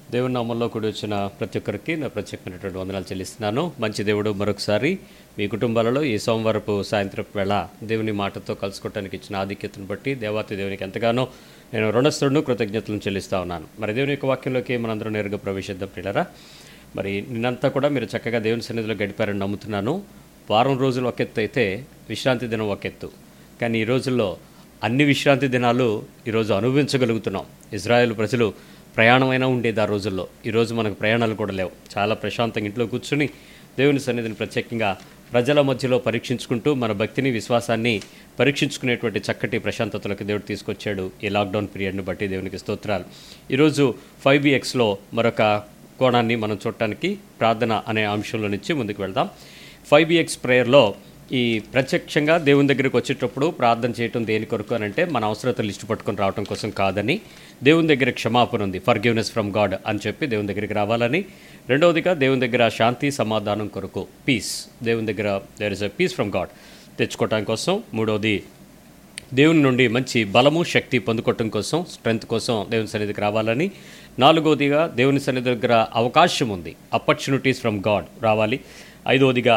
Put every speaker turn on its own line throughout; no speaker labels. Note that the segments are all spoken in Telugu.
దేవుని నామంలో కూడి వచ్చిన ప్రతి ఒక్కరికి నా ప్రత్యేకమైనటువంటి వందనాలు చెల్లిస్తున్నాను మంచి దేవుడు మరొకసారి మీ కుటుంబాలలో ఈ సోమవారపు సాయంత్రం వేళ దేవుని మాటతో కలుసుకోవటానికి ఇచ్చిన ఆధిక్యతను బట్టి దేవాతి దేవునికి ఎంతగానో నేను రుణస్థుడును కృతజ్ఞతలను చెల్లిస్తా ఉన్నాను మరి దేవుని యొక్క వాక్యంలోకి మనందరం నేరుగా ప్రవేశిద్దాం పిల్లరా మరి నిన్నంతా కూడా మీరు చక్కగా దేవుని సన్నిధిలో గడిపారని నమ్ముతున్నాను వారం రోజులు ఒక ఎత్తు అయితే విశ్రాంతి దినం ఒక ఎత్తు కానీ ఈ రోజుల్లో అన్ని విశ్రాంతి దినాలు ఈరోజు అనుభవించగలుగుతున్నాం ఇజ్రాయెల్ ప్రజలు ప్రయాణమైనా ఉండేది ఆ రోజుల్లో ఈరోజు మనకు ప్రయాణాలు కూడా లేవు చాలా ప్రశాంతంగా ఇంట్లో కూర్చుని దేవుని సన్నిధిని ప్రత్యేకంగా ప్రజల మధ్యలో పరీక్షించుకుంటూ మన భక్తిని విశ్వాసాన్ని పరీక్షించుకునేటువంటి చక్కటి ప్రశాంతతలకు దేవుడు తీసుకొచ్చాడు ఈ లాక్డౌన్ పీరియడ్ని బట్టి దేవునికి స్తోత్రాలు ఈరోజు ఫైవ్ బిఎక్స్లో మరొక కోణాన్ని మనం చూడటానికి ప్రార్థన అనే అంశంలో నుంచి ముందుకు వెళ్దాం ఫైవ్ బిఎక్స్ ప్రేయర్లో ఈ ప్రత్యక్షంగా దేవుని దగ్గరికి వచ్చేటప్పుడు ప్రార్థన చేయటం దేని కొరకు అని అంటే మన అవసరతలు లిస్టు పట్టుకొని రావడం కోసం కాదని దేవుని దగ్గర క్షమాపణ ఉంది ఫర్గివ్నెస్ ఫ్రమ్ గాడ్ అని చెప్పి దేవుని దగ్గరికి రావాలని రెండవదిగా దేవుని దగ్గర శాంతి సమాధానం కొరకు పీస్ దేవుని దగ్గర there is a peace from God తెచ్చుకోవటం కోసం మూడవది దేవుని నుండి మంచి బలము శక్తి పొందుకోవటం కోసం స్ట్రెంగ్త్ కోసం దేవుని సన్నిధికి రావాలని నాలుగవదిగా దేవుని సన్నిధి దగ్గర అవకాశం ఉంది ఆపర్చునిటీస్ ఫ్రమ్ గాడ్ రావాలి ఐదవదిగా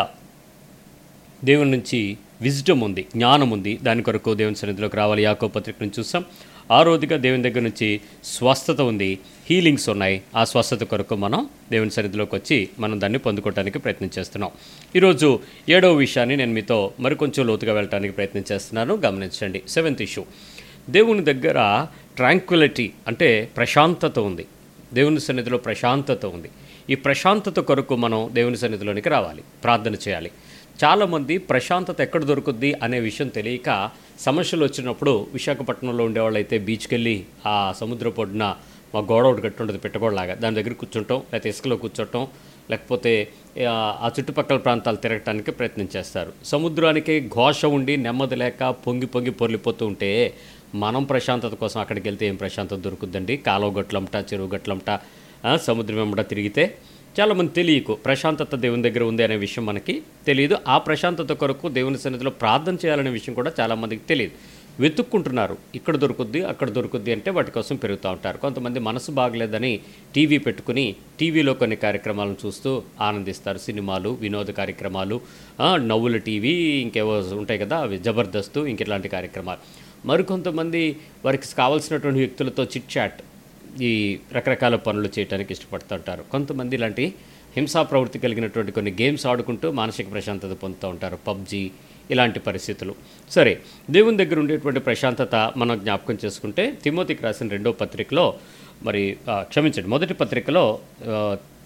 దేవుని నుంచి విజ్డమ్ ఉంది జ్ఞానం ఉంది దాని కొరకు దేవుని సన్నిధిలోకి రావాలి యాకో పత్రిక నుంచి చూసాం ఆరోదిగా దేవుని దగ్గర నుంచి స్వస్థత ఉంది హీలింగ్స్ ఉన్నాయి ఆ స్వస్థత కొరకు మనం దేవుని సన్నిధిలోకి వచ్చి మనం దాన్ని పొందుకోవడానికి ప్రయత్నం చేస్తున్నాం ఈరోజు ఏడవ విషయాన్ని నేను మీతో మరికొంచెం లోతుగా వెళ్ళడానికి ప్రయత్నం చేస్తున్నాను గమనించండి సెవెంత్ ఇష్యూ దేవుని దగ్గర ట్రాంక్విలిటీ అంటే ప్రశాంతత ఉంది దేవుని సన్నిధిలో ప్రశాంతత ఉంది ఈ ప్రశాంతత కొరకు మనం దేవుని సన్నిధిలోనికి రావాలి ప్రార్థన చేయాలి చాలామంది ప్రశాంతత ఎక్కడ దొరుకుద్ది అనే విషయం తెలియక సమస్యలు వచ్చినప్పుడు విశాఖపట్నంలో ఉండేవాళ్ళు అయితే బీచ్కి వెళ్ళి ఆ సముద్ర పొడిన మా గోడ ఒకటి కట్టి ఉంటుంది పెట్టగోడలాగా దాని దగ్గర కూర్చుంటాం లేకపోతే ఇసుకలో కూర్చోటం లేకపోతే ఆ, ఆ చుట్టుపక్కల ప్రాంతాలు తిరగటానికి ప్రయత్నం చేస్తారు సముద్రానికి ఘోష ఉండి నెమ్మది లేక పొంగి పొంగి పొర్లిపోతూ ఉంటే మనం ప్రశాంతత కోసం అక్కడికి వెళ్తే ఏం ప్రశాంతత దొరుకుద్దండి కాలువ గట్లంట చెరువు గట్లంట ఆ, సముద్రం వెంబడ తిరిగితే చాలామంది తెలియకు ప్రశాంతత దేవుని దగ్గర ఉంది అనే విషయం మనకి తెలియదు ఆ ప్రశాంతత కొరకు దేవుని సన్నిధిలో ప్రార్థన చేయాలనే విషయం కూడా చాలామందికి తెలియదు వెతుక్కుంటున్నారు ఇక్కడ దొరుకుద్ది అక్కడ దొరుకుద్ది అంటే వాటి కోసం పెరుగుతూ ఉంటారు కొంతమంది మనసు బాగలేదని టీవీ పెట్టుకుని టీవీలో కొన్ని కార్యక్రమాలను చూస్తూ ఆనందిస్తారు సినిమాలు వినోద కార్యక్రమాలు ఆ, నవ్వుల టీవీ ఇంకేవో ఉంటాయి కదా అవి జబర్దస్త్ ఇంక ఇట్లాంటి కార్యక్రమాలు మరికొంతమంది వారికి కావాల్సినటువంటి వ్యక్తులతో చిట్ చాట్ ఈ రకరకాల పనులు చేయడానికి ఇష్టపడుతుంటారు కొంతమంది ఇలాంటి హింసా ప్రవృత్తి కలిగినటువంటి కొన్ని గేమ్స్ ఆడుకుంటూ మానసిక ప్రశాంతత పొందుతూ ఉంటారు పబ్జీ ఇలాంటి పరిస్థితులు సరే దేవుని దగ్గర ఉండేటువంటి ప్రశాంతత మనం జ్ఞాపకం చేసుకుంటే తిమోతికి రాసిన రెండో పత్రికలో మరి ఆ, క్షమించండి మొదటి పత్రికలో ఆ,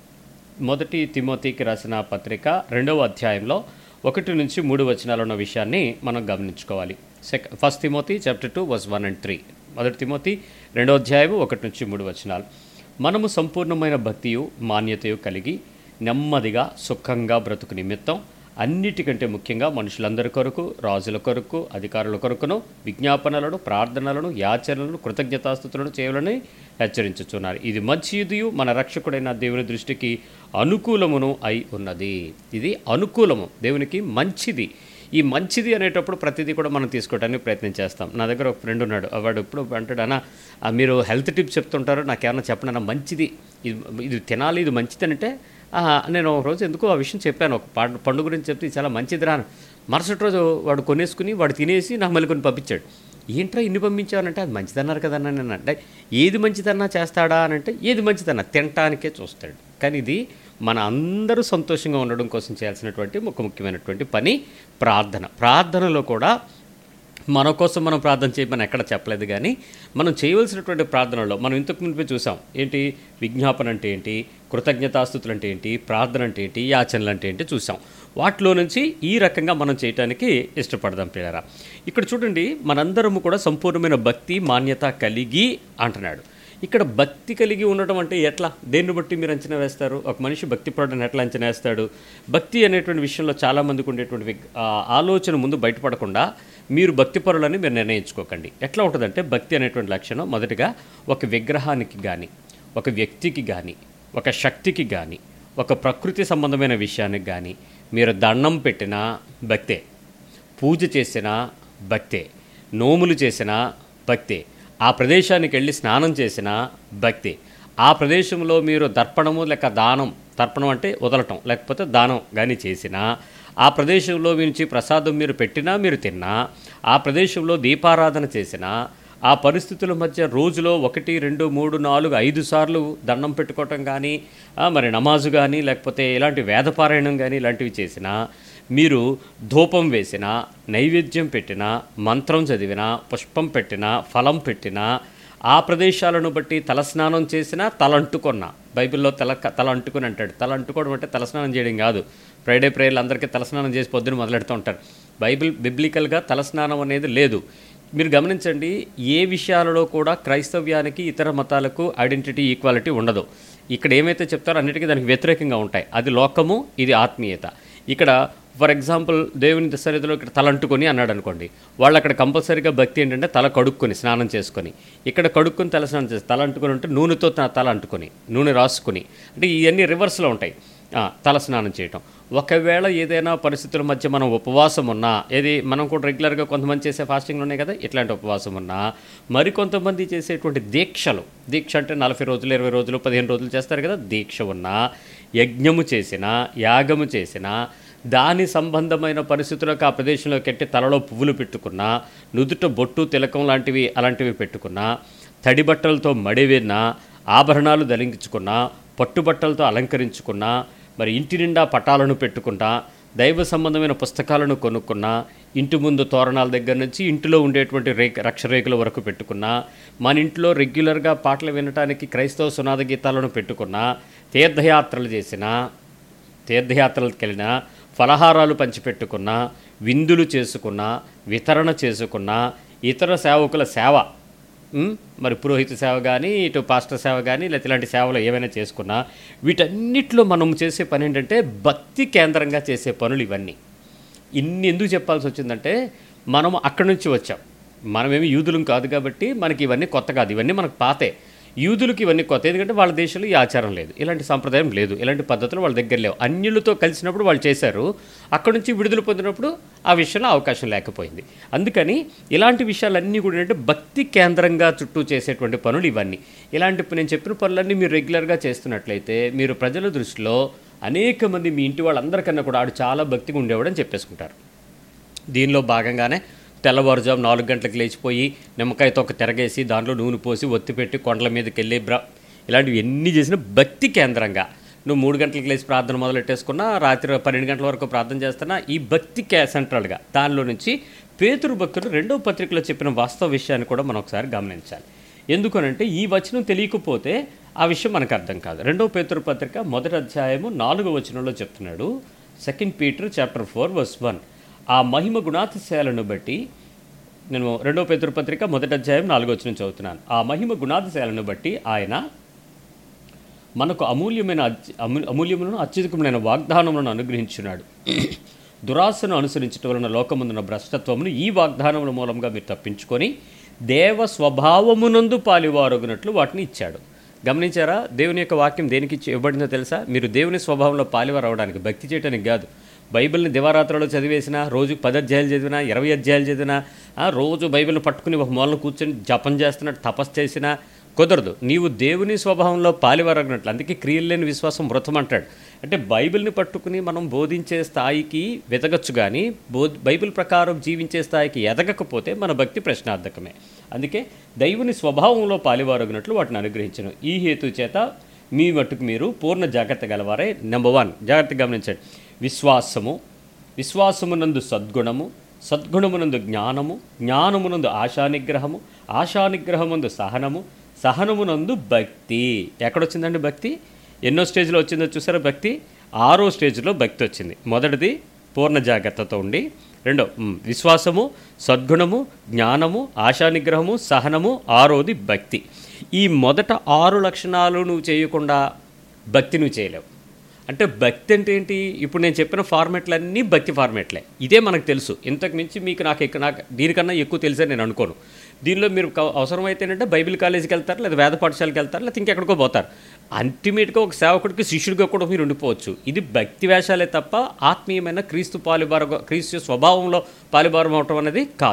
మొదటి తిమోతికి రాసిన పత్రిక రెండవ అధ్యాయంలో ఒకటి నుంచి మూడు వచనాలు ఉన్న విషయాన్ని మనం గమనించుకోవాలి సెక్ first Timothy chapter two was one and three మొదటి తిమోతి రెండో అధ్యాయం ఒకటి నుంచి మూడు వచనాలు మనము సంపూర్ణమైన భక్తియు మాన్యతయు కలిగి నెమ్మదిగా సుఖంగా బ్రతుకు నిమిత్తం అన్నిటికంటే ముఖ్యంగా మనుషులందరి కొరకు రాజుల కొరకు అధికారుల కొరకును విజ్ఞాపనలను ప్రార్థనలను యాచనలను కృతజ్ఞతాస్థుతులను చేయాలని హెచ్చరించుచున్నారు ఇది మంచిదియు మన రక్షకుడైన దేవుని దృష్టికి అనుకూలమును అయి ఉన్నది ఇది అనుకూలము దేవునికి మంచిది ఈ మంచిది అనేటప్పుడు ప్రతిదీ కూడా మనం తీసుకోవడానికి ప్రయత్నం చేస్తాం నా దగ్గర ఒక ఫ్రెండ్ ఉన్నాడు వాడు ఎప్పుడు అంటాడు అన్న ఆ, మీరు హెల్త్ టిప్స్ చెప్తుంటారు నాకేమన్నా చెప్పండి అన్న మంచిది ఇది ఇది తినాలి ఇది మంచిది అంటే "ఆ, నేను ఒక రోజు ఎందుకో ఆ విషయం చెప్పాను ఒక పండు పండు గురించి చెప్తే ఇది చాలా మంచిది రా మరుసటి రోజు వాడు కొనేసుకుని వాడు తినేసి నాకు మళ్ళీ కొన్ని పంపించాడు ఏంట్రా ఇన్ని పంపించావనంటే అది మంచిదన్నారు కదన్నా నేను అంటే ఏది మంచిదన్నా చేస్తాడా అని అంటే ఏది మంచిదన్నా తినటానికే చూస్తాడు కానీ ఇది మన అందరూ సంతోషంగా ఉండడం కోసం చేయాల్సినటువంటి ఒక ముఖ్యమైనటువంటి పని ప్రార్థన ప్రార్థనలో కూడా మన కోసం మనం ప్రార్థన చేయమని ఎక్కడ చెప్పలేదు కానీ మనం చేయవలసినటువంటి ప్రార్థనలో మనం ఇంతకు ముందే చూసాం ఏంటి విజ్ఞాపన అంటే ఏంటి కృతజ్ఞతాస్థుతులు అంటే ఏంటి ప్రార్థన అంటే ఏంటి యాచనలు అంటే ఏంటి చూసాం వాటిలో నుంచి ఈ రకంగా మనం చేయటానికి ఇష్టపడదాం పిల్లరా ఇక్కడ చూడండి మనందరము కూడా సంపూర్ణమైన భక్తి మాన్యత కలిగి అంటున్నాడు ఇక్కడ భక్తి కలిగి ఉండటం అంటే ఎట్లా దేన్ని బట్టి మీరు అంచనా వేస్తారు ఒక మనిషి భక్తి పడని ఎట్లా అంచనా వేస్తాడు భక్తి అనేటువంటి విషయంలో చాలామందికి ఉండేటువంటి విగ్- ఆ ఆలోచన ముందు బయటపడకుండా మీరు భక్తి పరులని మీరు నిర్ణయించుకోకండి ఎట్లా ఉంటుందంటే భక్తి అనేటువంటి లక్షణం మొదటిగా ఒక విగ్రహానికి కానీ ఒక వ్యక్తికి కానీ ఒక శక్తికి కానీ ఒక ప్రకృతి సంబంధమైన విషయానికి కానీ మీరు దండం పెట్టినా భక్తే పూజ చేసిన భక్తే నోములు చేసిన భక్తే ఆ ప్రదేశానికి వెళ్ళి స్నానం చేసిన భక్తి ఆ ప్రదేశంలో మీరు దర్పణము లేక దానం తర్పణం అంటే వదలటం లేకపోతే దానం కానీ చేసినా ఆ ప్రదేశంలో నుంచి ప్రసాదం మీరు పెట్టినా మీరు తిన్నా ఆ ప్రదేశంలో దీపారాధన చేసినా ఆ పరిస్థితుల మధ్య రోజులో ఒకటి రెండు మూడు నాలుగు ఐదు సార్లు దండం పెట్టుకోవటం కానీ ఆ, మరి నమాజు కానీ లేకపోతే ఇలాంటి వేదపారాయణం కానీ ఇలాంటివి చేసినా మీరు ధూపం వేసినా నైవేద్యం పెట్టినా మంత్రం చదివినా పుష్పం పెట్టినా ఫలం పెట్టినా ఆ ప్రదేశాలను బట్టి తలస్నానం చేసినా తల అంటుకున్నా బైబిల్లో తల తల అంటుకుని అంటాడు తల అంటుకోవడం అంటే తలస్నానం చేయడం కాదు ఫ్రైడే ప్రేయర్లు అందరికీ తలస్నానం చేసి పొద్దున మొదలెడుతూ ఉంటారు బైబిల్ బిబ్లికల్గా తలస్నానం అనేది లేదు మీరు గమనించండి ఏ విషయాలలో కూడా క్రైస్తవ్యానికి ఇతర మతాలకు ఐడెంటిటీ ఈక్వాలిటీ ఉండదు ఇక్కడ ఏమైతే చెప్తారో అన్నిటికీ దానికి వ్యతిరేకంగా ఉంటాయి అది లోకము ఇది ఆత్మీయత ఇక్కడ ఫర్ ఎగ్జాంపుల్ దేవుని సన్నిధిలో ఇక్కడ తల అంటుకొని అన్నాడు అనుకోండి వాళ్ళు అక్కడ కంపల్సరీగా భక్తి ఏంటంటే తల కడుక్కొని స్నానం చేసుకొని ఇక్కడ కడుక్కొని తల స్నానం చేసి తల అంటుకొని ఉంటే నూనెతో తన తల అంటుకొని నూనె రాసుకొని అంటే ఇవన్నీ రివర్స్లో ఉంటాయి ఆ, తల స్నానం చేయటం ఒకవేళ ఏదైనా పరిస్థితుల మధ్య మనం ఉపవాసం ఉన్నా ఏది మనం కూడా రెగ్యులర్గా కొంతమంది చేసే ఫాస్టింగ్లు ఉన్నాయి కదా ఇట్లాంటి ఉపవాసం ఉన్నా మరికొంతమంది చేసేటువంటి దీక్షలు దీక్ష అంటే నలభై రోజులు ఇరవై రోజులు పదిహేను రోజులు చేస్తారు కదా దీక్ష ఉన్నా యజ్ఞము చేసినా యాగము చేసినా దాని సంబంధమైన పరిస్థితులకు ఆ ప్రదేశంలో కెట్టి తలలో పువ్వులు పెట్టుకున్నా నుదుట బొట్టు తిలకం లాంటివి అలాంటివి పెట్టుకున్నా తడి బట్టలతో మడివిన్నా ఆభరణాలు ధరించుకున్నా పట్టుబట్టలతో అలంకరించుకున్నా మరి ఇంటి నిండా పటాలను పెట్టుకున్నా దైవ సంబంధమైన పుస్తకాలను కొనుక్కున్నా ఇంటి ముందు తోరణాల దగ్గర నుంచి ఇంటిలో ఉండేటువంటి రేఖ రక్షరేఖల వరకు పెట్టుకున్నా మన ఇంట్లో రెగ్యులర్గా పాటలు వినటానికి క్రైస్తవ సునాద గీతాలను పెట్టుకున్నా తీర్థయాత్రలు చేసినా తీర్థయాత్రలకు వెళ్ళినా ఫలహారాలు పంచిపెట్టుకున్నా విందులు చేసుకున్నా వితరణ చేసుకున్నా ఇతర సేవకుల సేవ ఉమ్, మరి పురోహిత సేవ కానీ ఇటు పాస్టర్ సేవ కానీ లేకపోతే ఇలాంటి సేవలు ఏమైనా చేసుకున్నా వీటన్నిటిలో మనం చేసే పని ఏంటంటే భక్తి కేంద్రంగా చేసే పనులు ఇవన్నీ ఇన్ని ఎందుకు చెప్పాల్సి వచ్చిందంటే మనం అక్కడి నుంచి వచ్చాం మనమేమి యూదులం కాదు కాబట్టి మనకి ఇవన్నీ కొత్త కాదు ఇవన్నీ మనకు పాతే యూదులకి ఇవన్నీ కొత్త ఎందుకంటే వాళ్ళ దేశంలో ఈ ఆచారం లేదు ఇలాంటి సంప్రదాయం లేదు ఇలాంటి పద్ధతులు వాళ్ళ దగ్గర లేవు అన్యులతో కలిసినప్పుడు వాళ్ళు చేశారు అక్కడి నుంచి విడుదల పొందినప్పుడు ఆ విషయంలో అవకాశం లేకపోయింది అందుకని ఇలాంటి విషయాలన్నీ కూడా ఏంటంటే భక్తి కేంద్రంగా చుట్టూ చేసేటువంటి పనులు ఇవన్నీ ఇలాంటి నేను చెప్పిన పనులన్నీ మీరు రెగ్యులర్గా చేస్తున్నట్లయితే మీరు ప్రజల దృష్టిలో అనేక మంది మీ ఇంటి వాళ్ళందరికన్నా కూడా ఆడు చాలా భక్తిగా ఉండేవాడని చెప్పేసుకుంటారు దీనిలో భాగంగానే తెల్లవారుజాము నాలుగు గంటలకు లేచిపోయి నిమ్మకాయతో ఒక తిరగేసి దాంట్లో నూనె పోసి ఒత్తి పెట్టి కొండల మీదకి వెళ్ళి బ్ర ఇలాంటివి ఎన్ని చేసినా భక్తి కేంద్రంగా నువ్వు మూడు గంటలకు లేచి ప్రార్థన మొదలెట్టేసుకున్నా రాత్రి పన్నెండు గంటల వరకు ప్రార్థన చేస్తున్నా ఈ భక్తి కే సెంట్రల్గా దానిలో నుంచి పేతురు భక్తుడు రెండవ పత్రికలో చెప్పిన వాస్తవ విషయాన్ని కూడా మనం ఒకసారి గమనించాలి ఎందుకనంటే ఈ వచనం తెలియకపోతే ఆ విషయం మనకు అర్థం కాదు రెండవ పేతురు పత్రిక మొదటి అధ్యాయము నాలుగో వచనంలో చెప్తున్నాడు second Peter chapter four verse one ఆ మహిమ గుణాతిశయాలను బట్టి నేను రెండవ పేతురు పత్రిక మొదటి అధ్యాయం నాలుగో వచనం చదువుతున్నాను ఆ మహిమ గుణాతిశయాలను బట్టి ఆయన మనకు అమూల్యమైన అత్య- అమూ- అమూల్యములను అత్యధికమైన వాగ్దానములను అనుగ్రహించున్నాడు దురాశను అనుసరించటం వలన లోకముందున్న భ్రష్టత్వమును ఈ వాగ్దానముల మూలంగా మీరు తప్పించుకొని దేవ స్వభావమునందు పాలివారొగినట్లు వాటిని ఇచ్చాడు గమనించారా దేవుని యొక్క వాక్యం దేనికి ఇచ్చి- ఇవ్వబడిందో తెలుసా మీరు దేవుని స్వభావంలో పాలివారు అవడానికి భక్తి చేయడానికి కాదు బైబిల్ని దివారాత్రులు చదివేసినా రోజు పది అధ్యాయాలు చదివినా ఇరవై అధ్యాయాలు చదివినా ఆ, రోజు బైబిల్ని పట్టుకుని ఒక మూలను కూర్చొని జపం చేస్తున్నట్టు తపస్సు చేసినా కుదరదు నీవు దేవుని స్వభావంలో పాలివరగినట్లు అందుకే క్రియలు లేని విశ్వాసం మృతం అంటాడు అంటే బైబిల్ని పట్టుకుని మనం బోధించే స్థాయికి వెతగచ్చు కానీ బో బైబిల్ ప్రకారం జీవించే స్థాయికి ఎదగకపోతే మన భక్తి ప్రశ్నార్థకమే అందుకే దైవుని స్వభావంలో పాలివారగినట్లు వాటిని అనుగ్రహించను ఈ హేతు చేత మీ మట్టుకు మీరు పూర్ణ జాగ్రత్త గలవారే నెంబర్ వన్ జాగ్రత్త గమనించండి విశ్వాసము విశ్వాసమునందు సద్గుణము సద్గుణమునందు జ్ఞానము జ్ఞానమునందు ఆశానిగ్రహము ఆశానిగ్రహమునందు సహనము సహనమునందు భక్తి ఎక్కడొచ్చిందండి భక్తి ఎన్నో స్టేజ్లో వచ్చిందో చూసారా భక్తి ఆరో స్టేజ్లో భక్తి వచ్చింది మొదటిది పూర్ణ జాగ్రత్తతో ఉండి రెండో మ్, విశ్వాసము సద్గుణము జ్ఞానము ఆశానిగ్రహము సహనము ఆరోది భక్తి ఈ మొదట ఆరు లక్షణాలు నువ్వు చేయకుండా భక్తి నువ్వు చేయలేవు అంటే భక్తి అంటే ఏంటి ఇప్పుడు నేను చెప్పిన ఫార్మెట్లన్నీ భక్తి ఫార్మెట్లే ఇదే మనకు తెలుసు ఇంతకు మించి మీకు నాకు ఎక్కు నాకు దీనికన్నా ఎక్కువ తెలుసని నేను అనుకోను దీనిలో మీరు క- అవసరమైతే ఏంటంటే బైబిల్ కాలేజీకి వెళ్తారు లేదా వేద పాఠశాలకు వెళ్తారు లేదా ఇంకెక్కడికో పోతారు అల్టిమేట్గా ఒక సేవకుడికి శిష్యుడిగా కూడా మీరు ఉండిపోవచ్చు ఇది భక్తి వేషాలే తప్ప ఆత్మీయమైన క్రీస్తు పాలిబార క్రీస్తు స్వభావంలో పాలిబారం అవటం అనేది కాదు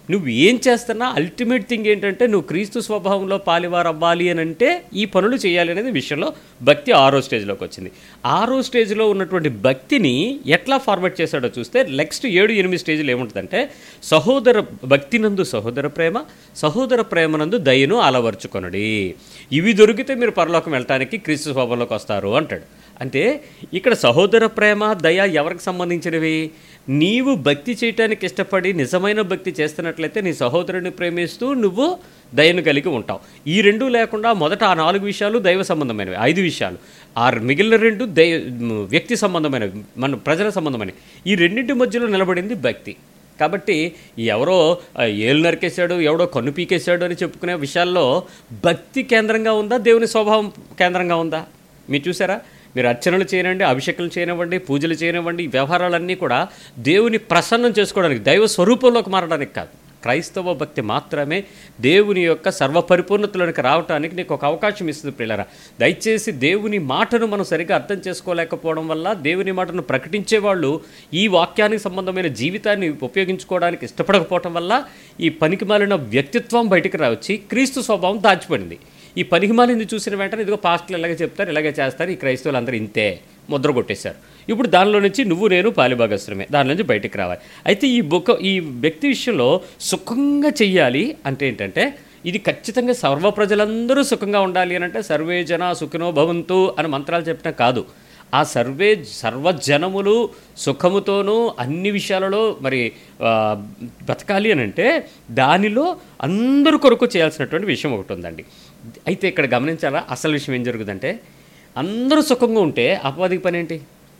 నువ్వు ఏం చేస్తున్నా అల్టిమేట్ థింగ్ ఏంటంటే నువ్వు క్రీస్తు స్వభావంలో పాలివారు అవ్వాలి అని అంటే ఈ పనులు చేయాలి అనేది విషయంలో భక్తి ఆరో స్టేజ్లోకి వచ్చింది ఆరో స్టేజ్లో ఉన్నటువంటి భక్తిని ఎట్లా ఫార్వర్డ్ చేశాడో చూస్తే నెక్స్ట్ ఏడు ఎనిమిది స్టేజ్లో ఏముంటుందంటే సహోదర భక్తినందు సహోదర ప్రేమ సహోదర ప్రేమనందు దయను అలవర్చుకొనడి ఇవి దొరికితే మీరు పరలోకం వెళ్ళటానికి క్రీస్తు స్వభావంలోకి వస్తారు అంటాడు అంటే ఇక్కడ సహోదర ప్రేమ దయ ఎవరికి సంబంధించినవి నీవు భక్తి చేయటానికి ఇష్టపడి నిజమైన భక్తి చేస్తున్నట్లయితే నీ సహోదరుని ప్రేమిస్తూ నువ్వు దయను కలిగి ఉంటావు ఈ రెండు లేకుండా మొదట ఆ నాలుగు విషయాలు దైవ సంబంధమైనవి ఐదు విషయాలు ఆ మిగిలిన రెండు దై వ్యక్తి సంబంధమైనవి మన ప్రజల సంబంధమైనవి ఈ రెండింటి మధ్యలో నిలబడింది భక్తి కాబట్టి ఎవరో ఆ, ఏలు నరికేశాడు ఎవడో కన్ను పీకేశాడు అని చెప్పుకునే విషయాల్లో భక్తి కేంద్రంగా ఉందా దేవుని స్వభావం కేంద్రంగా ఉందా మీరు చూసారా మీరు అర్చనలు చేయనివ్వండి అభిషేకాలు చేయనివ్వండి పూజలు చేయనివ్వండి ఈ వ్యవహారాలన్నీ కూడా దేవుని ప్రసన్నం చేసుకోవడానికి దైవ స్వరూపంలోకి మారడానికి కాదు క్రైస్తవ భక్తి మాత్రమే దేవుని యొక్క సర్వపరిపూర్ణతలోనికి రావడానికి నీకు ఒక అవకాశం ఇస్తుంది పిల్లరా దయచేసి దేవుని మాటను మనం సరిగ్గా అర్థం చేసుకోలేకపోవడం వల్ల దేవుని మాటను ప్రకటించే వాళ్ళు ఈ వాక్యానికి సంబంధమైన జీవితాన్ని ఉపయోగించుకోవడానికి ఇష్టపడకపోవడం వల్ల ఈ పనికిమాలిన వ్యక్తిత్వం బయటికి రావచ్చి క్రీస్తు స్వభావం దాచిపడింది ఈ పనికిమాలింది చూసిన వెంటనే ఇదిగో పాస్టర్లు ఇలాగే చెప్తారు ఇలాగే చేస్తారు ఈ క్రైస్తవులు అందరూ ఇంతే ముద్ర కొట్టేశారు ఇప్పుడు దానిలో నుంచి నువ్వు నేను పాలిభాగస్త్రమే దాని నుంచి బయటికి రావాలి అయితే ఈ బుక్ ఈ వ్యక్తి విషయంలో సుఖంగా చెయ్యాలి అంటే ఏంటంటే ఇది ఖచ్చితంగా సర్వ ప్రజలందరూ సుఖంగా ఉండాలి అని అంటే సర్వే జన సుఖినో భవంతు అని మంత్రాలు చెప్పినా కాదు ఆ సర్వే సర్వజనములు సుఖముతోనూ అన్ని విషయాలలో మరి ఆ, బతకాలి అని అంటే దానిలో అందరూ కొరకు చేయాల్సినటువంటి విషయం ఒకటి ఉందండి అయితే ఇక్కడ గమనించాలా అసలు విషయం ఏం జరుగుతుందంటే అందరూ సుఖంగా ఉంటే అపవాదికి పని ఏంటి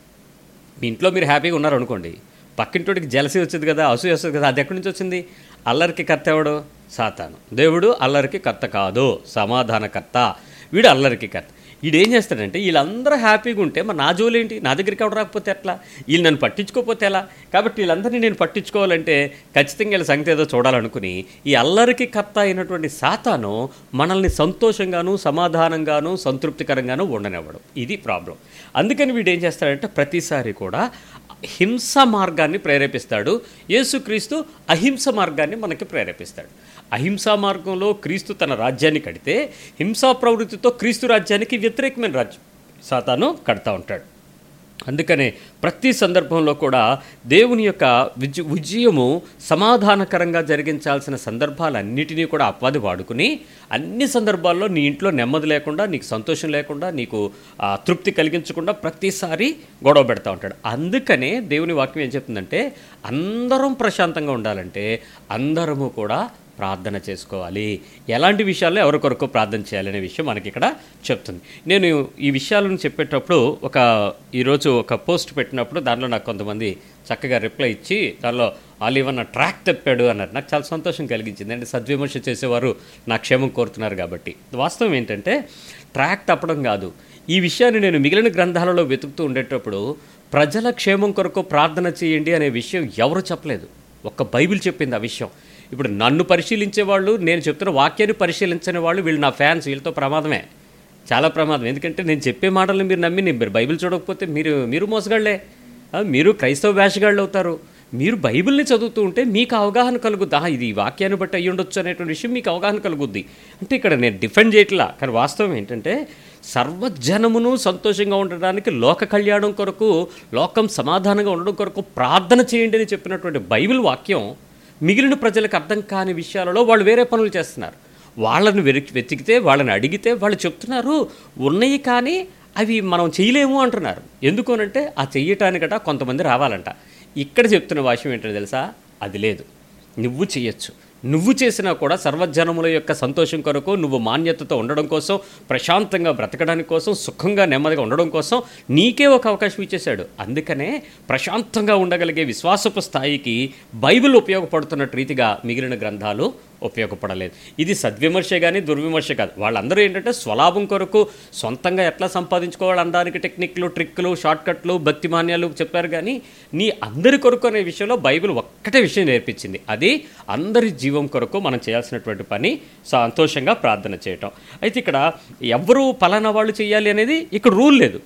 మీ ఇంట్లో మీరు హ్యాపీగా ఉన్నారనుకోండి పక్కింటోడికి జలసి వచ్చింది కదా అసూయ వస్తుంది కదా అది ఎక్కడి నుంచి వచ్చింది అల్లరికి కర్త ఎవడు సాతాను దేవుడు అల్లరికి కర్త కాదు సమాధానకర్త వీడు అల్లరికి కర్త వీడు ఏం చేస్తాడంటే వీళ్ళందరూ హ్యాపీగా ఉంటే మరి నా జోలు ఏంటి నా దగ్గరికి ఎవడు రాకపోతే ఎట్లా వీళ్ళు నన్ను పట్టించుకోకపోతే ఎలా కాబట్టి వీళ్ళందరినీ నేను పట్టించుకోవాలంటే ఖచ్చితంగా వీళ్ళ సంగతి ఏదో చూడాలనుకుని ఈ అల్లరికి కర్త అయినటువంటి సాతాను మనల్ని సంతోషంగాను సమాధానంగాను సంతృప్తికరంగాను ఉండనివ్వడం ఇది ప్రాబ్లం అందుకని వీడు ఏం చేస్తాడంటే ప్రతిసారి కూడా హింస మార్గాన్ని ప్రేరేపిస్తాడు యేసుక్రీస్తు అహింస మార్గాన్ని మనకి ప్రేరేపిస్తాడు అహింసా మార్గంలో క్రీస్తు తన రాజ్యాన్ని కడితే హింసా ప్రవృత్తితో క్రీస్తు రాజ్యానికి వ్యతిరేకమైన రాజ్యం సాతాను కడతా ఉంటాడు అందుకనే ప్రతి సందర్భంలో కూడా దేవుని యొక్క విజ విజయము సమాధానకరంగా జరిగించాల్సిన సందర్భాలన్నిటినీ కూడా అపవాది వాడుకుని అన్ని సందర్భాల్లో నీ ఇంట్లో నెమ్మది లేకుండా నీకు సంతోషం లేకుండా నీకు ఆ, తృప్తి కలిగించకుండా ప్రతిసారి గొడవ పెడతా ఉంటాడు అందుకనే దేవుని వాక్యం ఏం చెప్తుందంటే అందరం ప్రశాంతంగా ఉండాలంటే అందరము కూడా ప్రార్థన చేసుకోవాలి ఎలాంటి విషయాల్లో ఎవరి కొరకు ప్రార్థన చేయాలనే విషయం మనకి ఇక్కడ చెప్తుంది నేను ఈ విషయాలను చెప్పేటప్పుడు ఒక ఈరోజు ఒక పోస్ట్ పెట్టినప్పుడు దానిలో నాకు కొంతమంది చక్కగా రిప్లై ఇచ్చి దానిలో ఆలివన్న ట్రాక్ తప్పాడు అన్నారు నాకు చాలా సంతోషం కలిగించింది అంటే సద్విమర్శ చేసేవారు నా క్షేమం కోరుతున్నారు కాబట్టి వాస్తవం ఏంటంటే ట్రాక్ తప్పడం కాదు ఈ విషయాన్ని నేను మిగిలిన గ్రంథాలలో వెతుకుతూ ఉండేటప్పుడు ప్రజల క్షేమం కొరకు ప్రార్థన చేయండి అనే విషయం ఎవరు చెప్పలేదు ఒక్క బైబిల్ చెప్పింది ఆ విషయం ఇప్పుడు నన్ను పరిశీలించే వాళ్ళు నేను చెప్తున్న వాక్యాన్ని పరిశీలించని వాళ్ళు వీళ్ళు నా ఫ్యాన్స్ వీళ్ళతో ప్రమాదమే చాలా ప్రమాదం ఎందుకంటే నేను చెప్పే మాటలను మీరు నమ్మి నేను మీరు బైబిల్ చూడకపోతే మీరు మీరు మోసగాళ్లే ఆ, మీరు క్రైస్తవ వేషగాళ్ళు అవుతారు మీరు బైబిల్ని చదువుతూ ఉంటే మీకు అవగాహన కలుగుద్ది ఆహా, ఇది ఈ వాక్యాన్ని బట్టి అయ్యి ఉండొచ్చు అనేటువంటి విషయం మీకు అవగాహన కలుగుద్ది అంటే ఇక్కడ నేను డిఫెండ్ చేయట్లా కానీ వాస్తవం ఏంటంటే సర్వజనమును సంతోషంగా ఉండడానికి లోక కళ్యాణం కొరకు లోకం సమాధానంగా ఉండడం కొరకు ప్రార్థన చేయండి అని చెప్పినటువంటి బైబిల్ వాక్యం మిగిలిన ప్రజలకు అర్థం కాని విషయాలలో వాళ్ళు వేరే పనులు చేస్తున్నారు వాళ్ళని వెరికి వెతికితే వాళ్ళని అడిగితే వాళ్ళు చెప్తున్నారు ఉన్నాయి కానీ అవి మనం చేయలేము అంటున్నారు ఎందుకు అనంటే ఆ చెయ్యటానికట కొంతమంది రావాలంట ఇక్కడ చెప్తున్న వాక్యం ఏంటో తెలుసా అది లేదు నువ్వు చేయొచ్చు నువ్వు చేసినా కూడా సర్వజనముల యొక్క సంతోషం కొరకు నువ్వు మాన్యతతో ఉండడం కోసం ప్రశాంతంగా బ్రతకడానికి కోసం సుఖంగా నెమ్మదిగా ఉండడం కోసం నీకే ఒక అవకాశం ఇచ్చేశాడు అందుకనే ప్రశాంతంగా ఉండగలిగే విశ్వాసపు స్థాయికి బైబిల్ ఉపయోగపడుతున్నట్టు రీతిగా మిగిలిన గ్రంథాలు ఉపయోగపడలేదు ఇది సద్విమర్శ కానీ దుర్విమర్శ కాదు వాళ్ళందరూ ఏంటంటే స్వలాభం కొరకు సొంతంగా ఎట్లా సంపాదించుకోవాలి అనడానికి టెక్నిక్లు ట్రిక్లు షార్ట్కట్లు భక్తి మాన్యాలు చెప్పారు కానీ నీ అందరి కొరకు అనే విషయంలో బైబిల్ ఒక్కటే విషయం నేర్పించింది అది అందరి జీవం కొరకు మనం చేయాల్సినటువంటి పని సంతోషంగా ప్రార్థన చేయటం అయితే ఇక్కడ ఎవరు పలానా వాళ్ళు చేయాలి అనేది ఇక్కడ రూల్ లేదు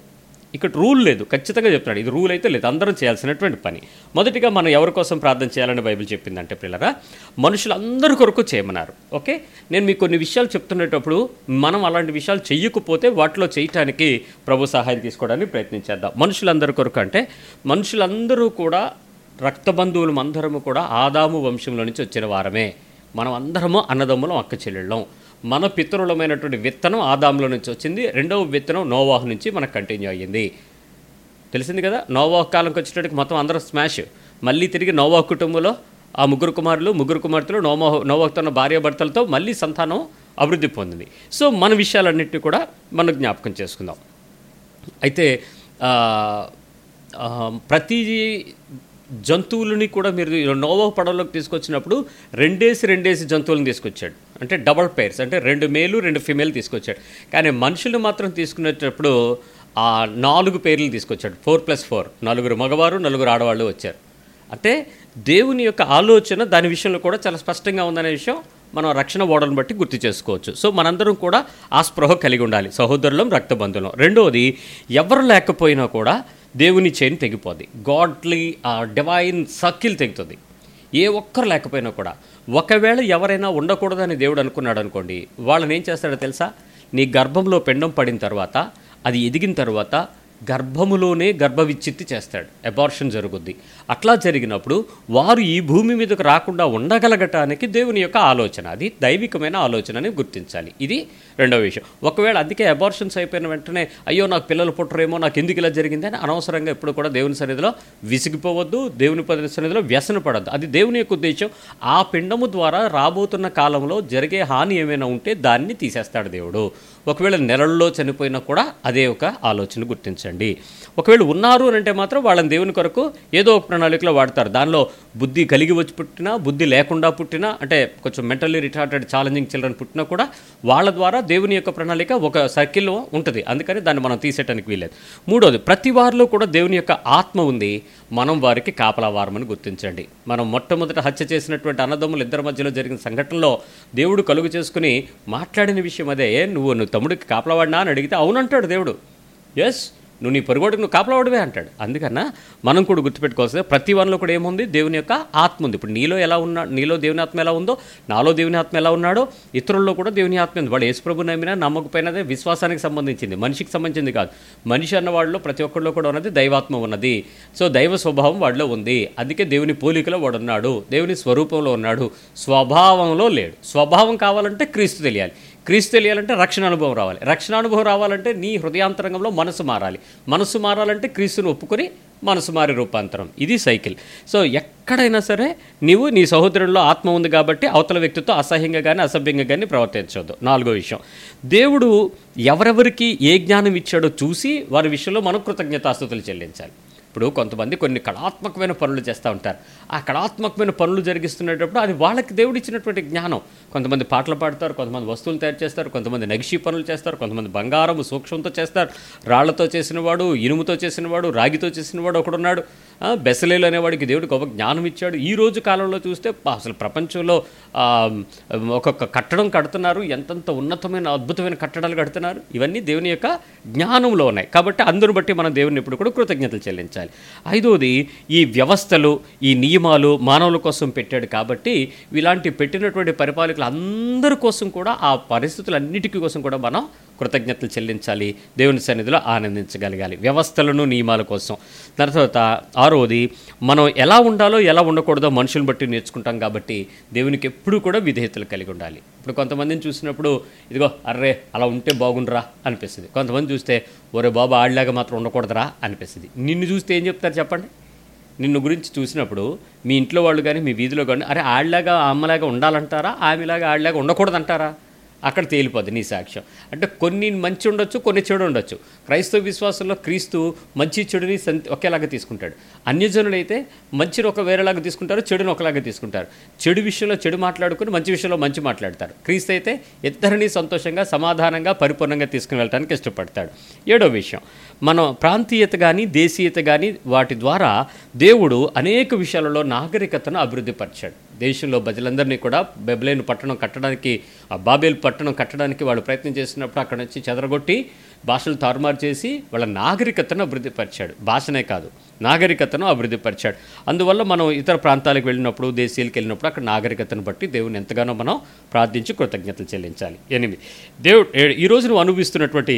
ఇక్కడ రూల్ లేదు ఖచ్చితంగా చెప్తున్నాడు ఇది రూల్ అయితే లేదు అందరం చేయాల్సినటువంటి పని మొదటిగా మనం ఎవరి కోసం ప్రార్థన చేయాలని బైబిల్ చెప్పిందంటే పిల్లరా మనుషులందరి కొరకు చేయమన్నారు ఓకే నేను మీకు కొన్ని విషయాలు చెప్తున్నప్పుడు మనం అలాంటి విషయాలు చెయ్యకపోతే వాటిలో చేయటానికి ప్రభు సహాయం తీసుకోవడానికి ప్రయత్నించేద్దాం మనుషులందరి కొరకు అంటే మనుషులందరూ కూడా రక్త బంధువులు అందరము కూడా ఆదాము వంశంలో నుంచి వచ్చిన వారమే మనం అందరము అన్నదమ్ములం అక్క చెల్లెళ్ళం మన పితరులమైనటువంటి విత్తనం ఆదాంలో నుంచి వచ్చింది రెండవ విత్తనం నోవాహు నుంచి మనకు కంటిన్యూ అయ్యింది తెలిసింది కదా నోవాహు కాలంకి వచ్చేటప్పటికి మొత్తం అందరూ స్మాష్ మళ్ళీ తిరిగి నోవాహు కుటుంబంలో ఆ ముగ్గురు కుమారులు ముగ్గురు కుమార్తెలు నోమోహ నోవాహుతో ఉన్న భార్యాభర్తలతో మళ్ళీ సంతానం అభివృద్ధి పొందింది సో మన విషయాలన్నింటినీ కూడా మనం జ్ఞాపకం చేసుకుందాం అయితే ఆ, ఆ, ప్రతి జంతువులని కూడా మీరు నోవో పడవలోకి తీసుకొచ్చినప్పుడు రెండేసి రెండేసి జంతువులను తీసుకొచ్చాడు అంటే డబల్ పేర్స్ అంటే రెండు మేలు రెండు ఫిమేల్ తీసుకొచ్చాడు కానీ మనుషులు మాత్రం తీసుకునేటప్పుడు ఆ నాలుగు పేర్లు తీసుకొచ్చాడు ఫోర్ ప్లస్ ఫోర్ నలుగురు మగవారు నలుగురు ఆడవాళ్ళు వచ్చారు అంటే దేవుని యొక్క ఆలోచన దాని విషయంలో కూడా చాలా స్పష్టంగా ఉందనే విషయం మనం రక్షణ ఓడలను బట్టి గుర్తు చేసుకోవచ్చు సో మనందరం కూడా ఆ స్పృహ కలిగి ఉండాలి సహోదరులం రక్తబంధులం రెండవది ఎవరు లేకపోయినా కూడా దేవుని చైన్ తెగిపోద్ది గాడ్లీ ఆ డివైన్ సర్కిల్ తెగుతుంది ఏ ఒక్కరు లేకపోయినా కూడా ఒకవేళ ఎవరైనా ఉండకూడదని దేవుడు అనుకున్నాడు అనుకోండి వాళ్ళని ఏం చేస్తాడో తెలుసా నీ గర్భంలో పిండం పడిన తర్వాత అది ఎదిగిన తర్వాత గర్భములోనే గర్భవిచ్ఛిత్తి చేస్తాడు అబార్షన్ జరుగుద్ది అట్లా జరిగినప్పుడు వారు ఈ భూమి మీదకు రాకుండా ఉండగలగటానికి దేవుని యొక్క ఆలోచన అది దైవికమైన ఆలోచన అని గుర్తించాలి ఇది రెండవ విషయం ఒకవేళ అందుకే అబార్షన్స్ అయిపోయిన వెంటనే అయ్యో నాకు పిల్లలు పుట్టరేమో నాకు ఎందుకు ఇలా జరిగింది అని అనవసరంగా ఎప్పుడు కూడా దేవుని సన్నిధిలో విసిగిపోవద్దు దేవుని పద- సన్నిధిలో వ్యసన పడద్దు అది దేవుని యొక్క ఉద్దేశం ఆ పిండము ద్వారా రాబోతున్న కాలంలో జరిగే హాని ఏమైనా ఉంటే దాన్ని తీసేస్తాడు దేవుడు ఒకవేళ నెలల్లో చనిపోయినా కూడా అదే ఒక ఆలోచన గుర్తించండి ఒకవేళ ఉన్నారు అని అంటే మాత్రం వాళ్ళని దేవుని కొరకు ఏదో ఒక ప్రణాళికలో వాడతారు దానిలో బుద్ధి కలిగి వచ్చి పుట్టినా బుద్ధి లేకుండా పుట్టినా అంటే కొంచెం మెంటల్లీ రిటార్టెడ్ ఛాలెంజింగ్ చిల్డ్రన్ పుట్టినా కూడా వాళ్ళ ద్వారా దేవుని యొక్క ప్రణాళిక ఒక సర్కిల్లో ఉంటుంది అందుకని దాన్ని మనం తీసేయడానికి వీలేదు మూడోది ప్రతి వారిలో కూడా దేవుని యొక్క ఆత్మ ఉంది మనం వారికి కాపలా వారమని గుర్తించండి మనం మొట్టమొదట హత్య చేసినటువంటి అన్నదమ్ములు ఇద్దరి మధ్యలో జరిగిన సంఘటనలో దేవుడు కలుగు చేసుకుని మాట్లాడిన విషయం అదే నువ్వు నువ్వు తమ్ముడికి కాపలావాడినా అని అడిగితే అవునంటాడు దేవుడు ఎస్ నువ్వు నీ పొరుగుడికి నువ్వు కాపలావాడివే అంటాడు అందుకన్నా మనం కూడా గుర్తుపెట్టుకోవాల్సింది ప్రతి వన్లో కూడా ఏముంది దేవుని యొక్క ఆత్మ ఉంది ఇప్పుడు నీలో ఎలా ఉన్నా నీలో దేవుని ఆత్మ ఎలా ఉందో నాలో దేవుని ఆత్మ ఎలా ఉన్నాడో ఇతరుల్లో కూడా దేవుని ఆత్మ ఉంది వాడు యేసుప్రభు నమ్మినా నమ్మకపోయినదే విశ్వాసానికి సంబంధించింది మనిషికి సంబంధించింది కాదు మనిషి అన్న వాళ్ళలో ప్రతి ఒక్కరిలో కూడా ఉన్నది దైవాత్మ ఉన్నది సో దైవ స్వభావం వాడిలో ఉంది అందుకే దేవుని పోలికలో వాడు ఉన్నాడు దేవుని స్వరూపంలో ఉన్నాడు స్వభావంలో లేడు స్వభావం కావాలంటే క్రీస్తు తెలియాలి క్రీస్తు తెలియాలంటే రక్షణ అనుభవం రావాలి రక్షణ అనుభవం రావాలంటే నీ హృదయాంతరంగంలో మనసు మారాలి మనసు మారాలంటే క్రీస్తుని ఒప్పుకొని మనసు మారి రూపాంతరం ఇది సైకిల్ సో ఎక్కడైనా సరే నీవు నీ సహోదరుల్లో ఆత్మ ఉంది కాబట్టి అవతల వ్యక్తితో అసహ్యంగా కానీ అసభ్యంగా కానీ ప్రవర్తించవద్దు నాలుగో విషయం దేవుడు ఎవరెవరికి ఏ జ్ఞానం ఇచ్చాడో చూసి వారి విషయంలో మనం కృతజ్ఞతాస్తుతులు చెల్లించాలి ఇప్పుడు కొంతమంది కొన్ని కళాత్మకమైన పనులు చేస్తూ ఉంటారు ఆ కళాత్మకమైన పనులు జరిగిస్తున్నప్పుడు అది వాళ్ళకి దేవుడు ఇచ్చినటువంటి జ్ఞానం కొంతమంది పాటలు పాడతారు కొంతమంది వస్తువులు తయారు చేస్తారు కొంతమంది నగిషి పనులు చేస్తారు కొంతమంది బంగారం సూక్ష్మంతో చేస్తారు రాళ్లతో చేసినవాడు ఇనుముతో చేసినవాడు రాగితో చేసినవాడు ఒకడున్నాడు ఆ, బెసలేలు అనేవాడికి దేవుడు గొప్ప జ్ఞానం ఇచ్చాడు ఈ రోజు కాలంలో చూస్తే పా- అసలు ప్రపంచంలో ఆ, ఒక్కొక్క కట్టడం కడుతున్నారు ఎంతంత ఉన్నతమైన అద్భుతమైన కట్టడాలు కడుతున్నారు ఇవన్నీ దేవుని యొక్క జ్ఞానంలో ఉన్నాయి కాబట్టి అందరూ బట్టి మనం దేవుని ఇప్పుడు కూడా కృతజ్ఞతలు చెల్లించాలి ఐదోది ఈ వ్యవస్థలు ఈ నియమాలు మానవుల కోసం పెట్టాడు కాబట్టి ఇలాంటి పెట్టినటువంటి పరిపాలకులు అందరి కోసం కూడా ఆ పరిస్థితులన్నిటికీ కోసం కూడా మనం కృతజ్ఞతలు చెల్లించాలి దేవుని సన్నిధిలో ఆనందించగలగాలి వ్యవస్థలను నియమాల కోసం దాని తర్వాత ఆరోది మనం ఎలా ఉండాలో ఎలా ఉండకూడదో మనుషులను బట్టి నేర్చుకుంటాం కాబట్టి దేవునికి ఎప్పుడూ కూడా విధేయతలు కలిగి ఉండాలి ఇప్పుడు కొంతమందిని చూసినప్పుడు ఇదిగో అర్రే అలా ఉంటే బాగుండరా అనిపిస్తుంది కొంతమంది చూస్తే ఒరే బాబు ఆడలాగా మాత్రం ఉండకూడదురా అనిపిస్తుంది నిన్ను చూస్తే ఏం చెప్తారు చెప్పండి నిన్ను గురించి చూసినప్పుడు మీ ఇంట్లో వాళ్ళు కానీ మీ వీధిలో కానీ అరే ఆడలాగా అమ్మలాగా ఉండాలంటారా ఆమెలాగా ఆడలాగా ఉండకూడదంటారా అక్కడ తేలిపోద్ది నీ సాక్ష్యం అంటే కొన్ని మంచి ఉండొచ్చు కొన్ని చెడు ఉండొచ్చు క్రైస్తవ విశ్వాసంలో క్రీస్తు మంచి చెడుని సంత ఒకేలాగా తీసుకుంటాడు అన్యజనులైతే మంచిని ఒక వేరేలాగా తీసుకుంటారు చెడుని ఒకలాగా తీసుకుంటారు చెడు విషయంలో చెడు మాట్లాడుకుని మంచి విషయంలో మంచి మాట్లాడతారు క్రీస్తు అయితే ఇద్దరిని సంతోషంగా సమాధానంగా పరిపూర్ణంగా తీసుకుని వెళ్ళడానికి ఇష్టపడతాడు ఏడో విషయం మనం ప్రాంతీయత కానీ దేశీయత కానీ వాటి ద్వారా దేవుడు అనేక విషయాలలో నాగరికతను అభివృద్ధిపరిచాడు దేశంలో ప్రజలందరినీ కూడా బెబ్లేను పట్టణం కట్టడానికి ఆ బాబేల్ పట్టణం కట్టడానికి వాళ్ళు ప్రయత్నం చేసినప్పుడు అక్కడ నుంచి చెదరగొట్టి భాషలు తారుమారు చేసి వాళ్ళ నాగరికతను అభివృద్ధి పరిచాడు భాషనే కాదు నాగరికతను అభివృద్ధి పరిచాడు అందువల్ల మనం ఇతర ప్రాంతాలకు వెళ్ళినప్పుడు దేశీయులకు వెళ్ళినప్పుడు అక్కడ నాగరికతను బట్టి దేవుని ఎంతగానో మనం ప్రార్థించి కృతజ్ఞతలు చెల్లించాలి ఎనిమిది దేవుడు ఏ- ఈరోజు నువ్వు అనుభవిస్తున్నటువంటి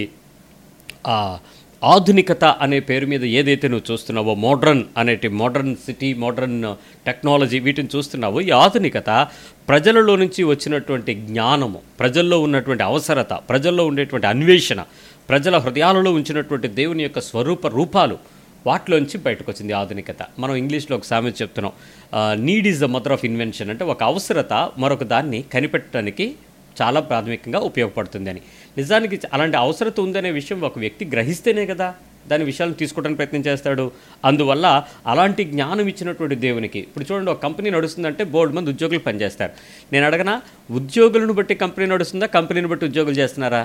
ఆ ఆధునికత అనే పేరు మీద ఏదైతే నువ్వు చూస్తున్నావో మోడ్రన్ అనేటి మోడ్రన్ సిటీ మోడ్రన్ టెక్నాలజీ వీటిని చూస్తున్నావో ఈ ఆధునికత ప్రజలలో నుంచి వచ్చినటువంటి జ్ఞానము ప్రజల్లో ఉన్నటువంటి అవసరత ప్రజల్లో ఉండేటువంటి అన్వేషణ ప్రజల హృదయాలలో ఉంచినటువంటి దేవుని యొక్క స్వరూప రూపాలు వాటిలోంచి బయటకు వచ్చింది ఆధునికత మనం ఇంగ్లీష్లో ఒక సామెత చెప్తున్నాం need is the mother of invention అంటే ఒక అవసరత మరొక దాన్ని కనిపెట్టడానికి చాలా ప్రాథమికంగా ఉపయోగపడుతుంది అని నిజానికి అలాంటి అవసరత ఉందనే విషయం ఒక వ్యక్తి గ్రహిస్తేనే కదా దాని విషయాలను తీసుకోవడానికి ప్రయత్నం చేస్తాడు అందువల్ల అలాంటి జ్ఞానం ఇచ్చినటువంటి దేవునికి ఇప్పుడు చూడండి ఒక కంపెనీ నడుస్తుందంటే బోర్డు మంది ఉద్యోగులు పనిచేస్తారు నేను అడగనా ఉద్యోగులను బట్టి కంపెనీ నడుస్తుందా కంపెనీని బట్టి ఉద్యోగులు చేస్తున్నారా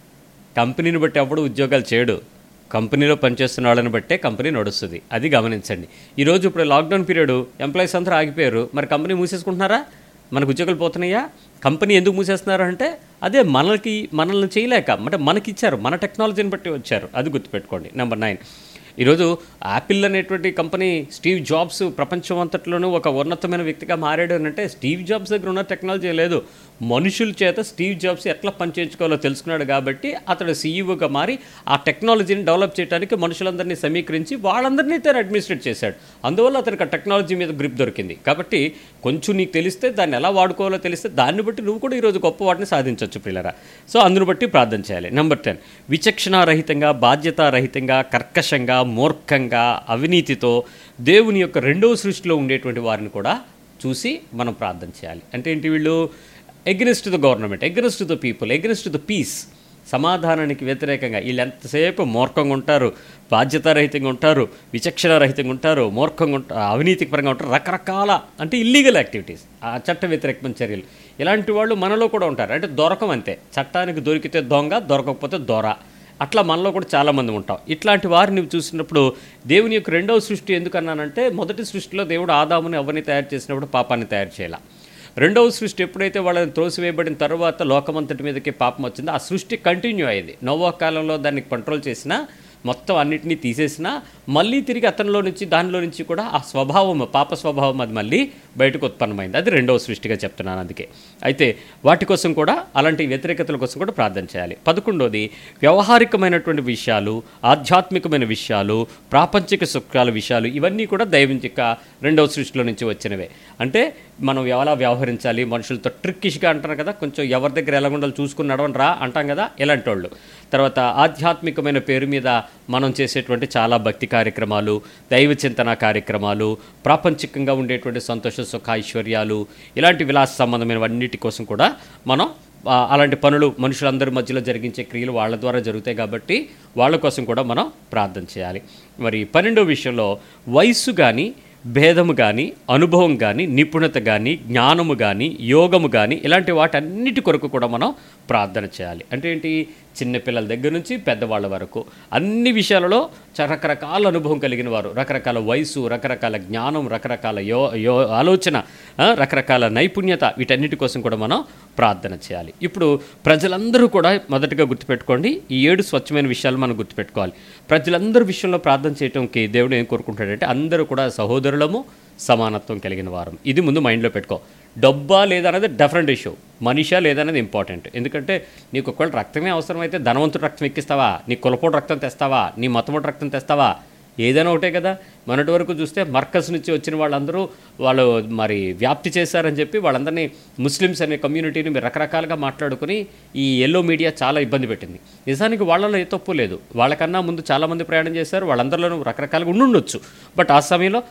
కంపెనీని బట్టి అప్పుడు ఉద్యోగాలు చేయడు కంపెనీలో పనిచేస్తున్న వాళ్ళని బట్టే కంపెనీ నడుస్తుంది అది గమనించండి ఈరోజు ఇప్పుడు లాక్డౌన్ పీరియడ్ ఎంప్లాయీస్ అందరూ ఆగిపోయారు మరి కంపెనీ మూసేసుకుంటున్నారా మనకు ఉద్యోగాలు పోతున్నాయా కంపెనీ ఎందుకు మూసేస్తున్నారు అంటే అదే మనకి మనల్ని చేయలేక అంటే మనకి ఇచ్చారు మన టెక్నాలజీని బట్టి వచ్చారు అది గుర్తుపెట్టుకోండి నెంబర్ నైన్ ఈరోజు యాపిల్ అనేటువంటి కంపెనీ స్టీవ్ జాబ్స్ ప్రపంచం అంతట్లోనూ ఒక ఉన్నతమైన వ్యక్తిగా మారాడు అని అంటే స్టీవ్ జాబ్స్ దగ్గర ఉన్న టెక్నాలజీ లేదు మనుషుల చేత స్టీవ్ జాబ్స్ ఎట్లా పనిచేయించుకోవాలో తెలుసుకున్నాడు కాబట్టి అతడు సీఈఓగా మారి ఆ టెక్నాలజీని డెవలప్ చేయడానికి మనుషులందరినీ సమీకరించి వాళ్ళందరినీ తను అడ్మినిస్ట్రేట్ చేశాడు అందువల్ల అతనికి ఆ టెక్నాలజీ మీద గ్రిప్ దొరికింది కాబట్టి కొంచెం నీకు తెలిస్తే దాన్ని ఎలా వాడుకోవాలో తెలిస్తే దాన్ని బట్టి నువ్వు కూడా ఈరోజు గొప్ప వాటిని సాధించవచ్చు పిల్లరా సో అందును బట్టి ప్రార్థన చేయాలి నెంబర్ టెన్ విచక్షణారహితంగా బాధ్యతారహితంగా కర్కశంగా మూర్ఖంగా అవినీతితో దేవుని యొక్క రెండవ సృష్టిలో ఉండేటువంటి వారిని కూడా చూసి మనం ప్రార్థన చేయాలి అంటే ఏంటి వీళ్ళు against the government against the people against the peace సమాధానానికి వ్యతిరేకంగా వీళ్ళు ఎంతసేపు మూర్ఖంగా ఉంటారు బాధ్యతారహితంగా ఉంటారు విచక్షణారహితంగా ఉంటారు మూర్ఖంగా ఉంటారు అవినీతిపరంగా ఉంటారు రకరకాల అంటే ఇల్లీగల్ యాక్టివిటీస్ ఆ చట్ట వ్యతిరేకమైన చర్యలు ఇలాంటి వాళ్ళు మనలో కూడా ఉంటారు అంటే దొరకం అంతే చట్టానికి దొరికితే దొంగ దొరకకపోతే దొర అట్లా మనలో కూడా చాలామంది ఉంటాం ఇట్లాంటి వారిని నువ్వు చూసినప్పుడు దేవుని యొక్క రెండవ సృష్టి ఎందుకన్నానంటే మొదటి సృష్టిలో దేవుడు ఆదాముని ఎవరిని తయారు చేసినప్పుడు పాపాన్ని తయారు చేయాల రెండవ సృష్టి ఎప్పుడైతే వాళ్ళని త్రోసివేయబడిన తర్వాత లోకమంతటి మీదకి పాపం వచ్చిందో ఆ సృష్టి కంటిన్యూ అయ్యేది నోవా కాలంలో దాన్ని కంట్రోల్ చేసినా మొత్తం అన్నిటినీ తీసేసినా మళ్ళీ తిరిగి అతనిలో నుంచి దానిలో నుంచి కూడా ఆ స్వభావం పాప స్వభావం అది మళ్ళీ బయటకు ఉత్పన్నమైంది అది రెండవ సృష్టిగా చెప్తున్నాను అందుకే అయితే వాటి కోసం కూడా అలాంటి వ్యతిరేకతల కోసం కూడా ప్రార్థన చేయాలి పదకొండోది వ్యవహారికమైనటువంటి విషయాలు ఆధ్యాత్మికమైన విషయాలు ప్రాపంచిక సుఖాల విషయాలు ఇవన్నీ కూడా దైవించిక రెండవ సృష్టిలో నుంచి వచ్చినవే అంటే మనం ఎలా వ్యవహరించాలి మనుషులతో ట్రిక్కిష్గా అంటారు కదా కొంచెం ఎవరి దగ్గర ఎలా ఉండాలో చూసుకుని నడవండి రా అంటాం కదా ఇలాంటి వాళ్ళు తర్వాత ఆధ్యాత్మికమైన పేరు మీద మనం చేసేటువంటి చాలా భక్తి కార్యక్రమాలు దైవ చింతన కార్యక్రమాలు ప్రాపంచికంగా ఉండేటువంటి సంతోష సుఖ ఐశ్వర్యాలు ఇలాంటి విలాస సంబంధమైనవన్నిటి కోసం కూడా మనం ఆ, అలాంటి పనులు మనుషులందరి మధ్యలో జరిగించే క్రియలు వాళ్ళ ద్వారా జరుగుతాయి కాబట్టి వాళ్ళ కోసం కూడా మనం ప్రార్థన చేయాలి మరి పన్నెండో విషయంలో వయస్సు కానీ భేదము కానీ అనుభవం కానీ నిపుణత కానీ జ్ఞానము కానీ యోగము కానీ ఇలాంటి వాటన్నిటి కొరకు కూడా మనం ప్రార్థన చేయాలి అంటే ఏంటి చిన్నపిల్లల దగ్గర నుంచి పెద్దవాళ్ళ వరకు అన్ని విషయాలలో చ- రకరకాల అనుభవం కలిగిన వారు రకరకాల వయసు రకరకాల జ్ఞానం రకరకాల యో యో ఆలోచన ఆ, రకరకాల నైపుణ్యత వీటన్నిటి కోసం కూడా మనం ప్రార్థన చేయాలి ఇప్పుడు ప్రజలందరూ కూడా మొదటగా గుర్తుపెట్టుకోండి ఈ ఏడు స్వచ్ఛమైన విషయాలు మనం గుర్తుపెట్టుకోవాలి ప్రజలందరి విషయంలో ప్రార్థన చేయటంకి దేవుడు ఏం కోరుకుంటాడంటే అందరూ కూడా సహోదరులము సమానత్వం కలిగిన వారం ఇది ముందు మైండ్లో పెట్టుకో డబ్బా లేదన్నది డిఫరెంట్ ఇష్యూ మనిషా లేదన్నది ఇంపార్టెంట్ ఎందుకంటే నీకు ఒకవేళ రక్తమే అవసరమైతే ధనవంతుడు రక్తం ఎక్కిస్తావా నీ కులపోటు రక్తం తెస్తావా నీ మతమోటి రక్తం తెస్తావా ఏదైనా ఒకటే కదా మొన్నటి వరకు చూస్తే మర్కజ్ నుంచి వచ్చిన వాళ్ళందరూ వాళ్ళు మరి వ్యాప్తి చేశారని చెప్పి వాళ్ళందరినీ ముస్లిమ్స్ అనే కమ్యూనిటీని మీరు రకరకాలుగా మాట్లాడుకుని ఈ ఎల్లో మీడియా చాలా ఇబ్బంది పెట్టింది నిజానికి వాళ్ళలో ఏ తప్పు లేదు వాళ్ళకన్నా ముందు చాలామంది ప్రయాణం చేశారు వాళ్ళందరిలోనూ రకరకాలుగా ఉండుండొచ్చు బట్ ఆ సమయంలో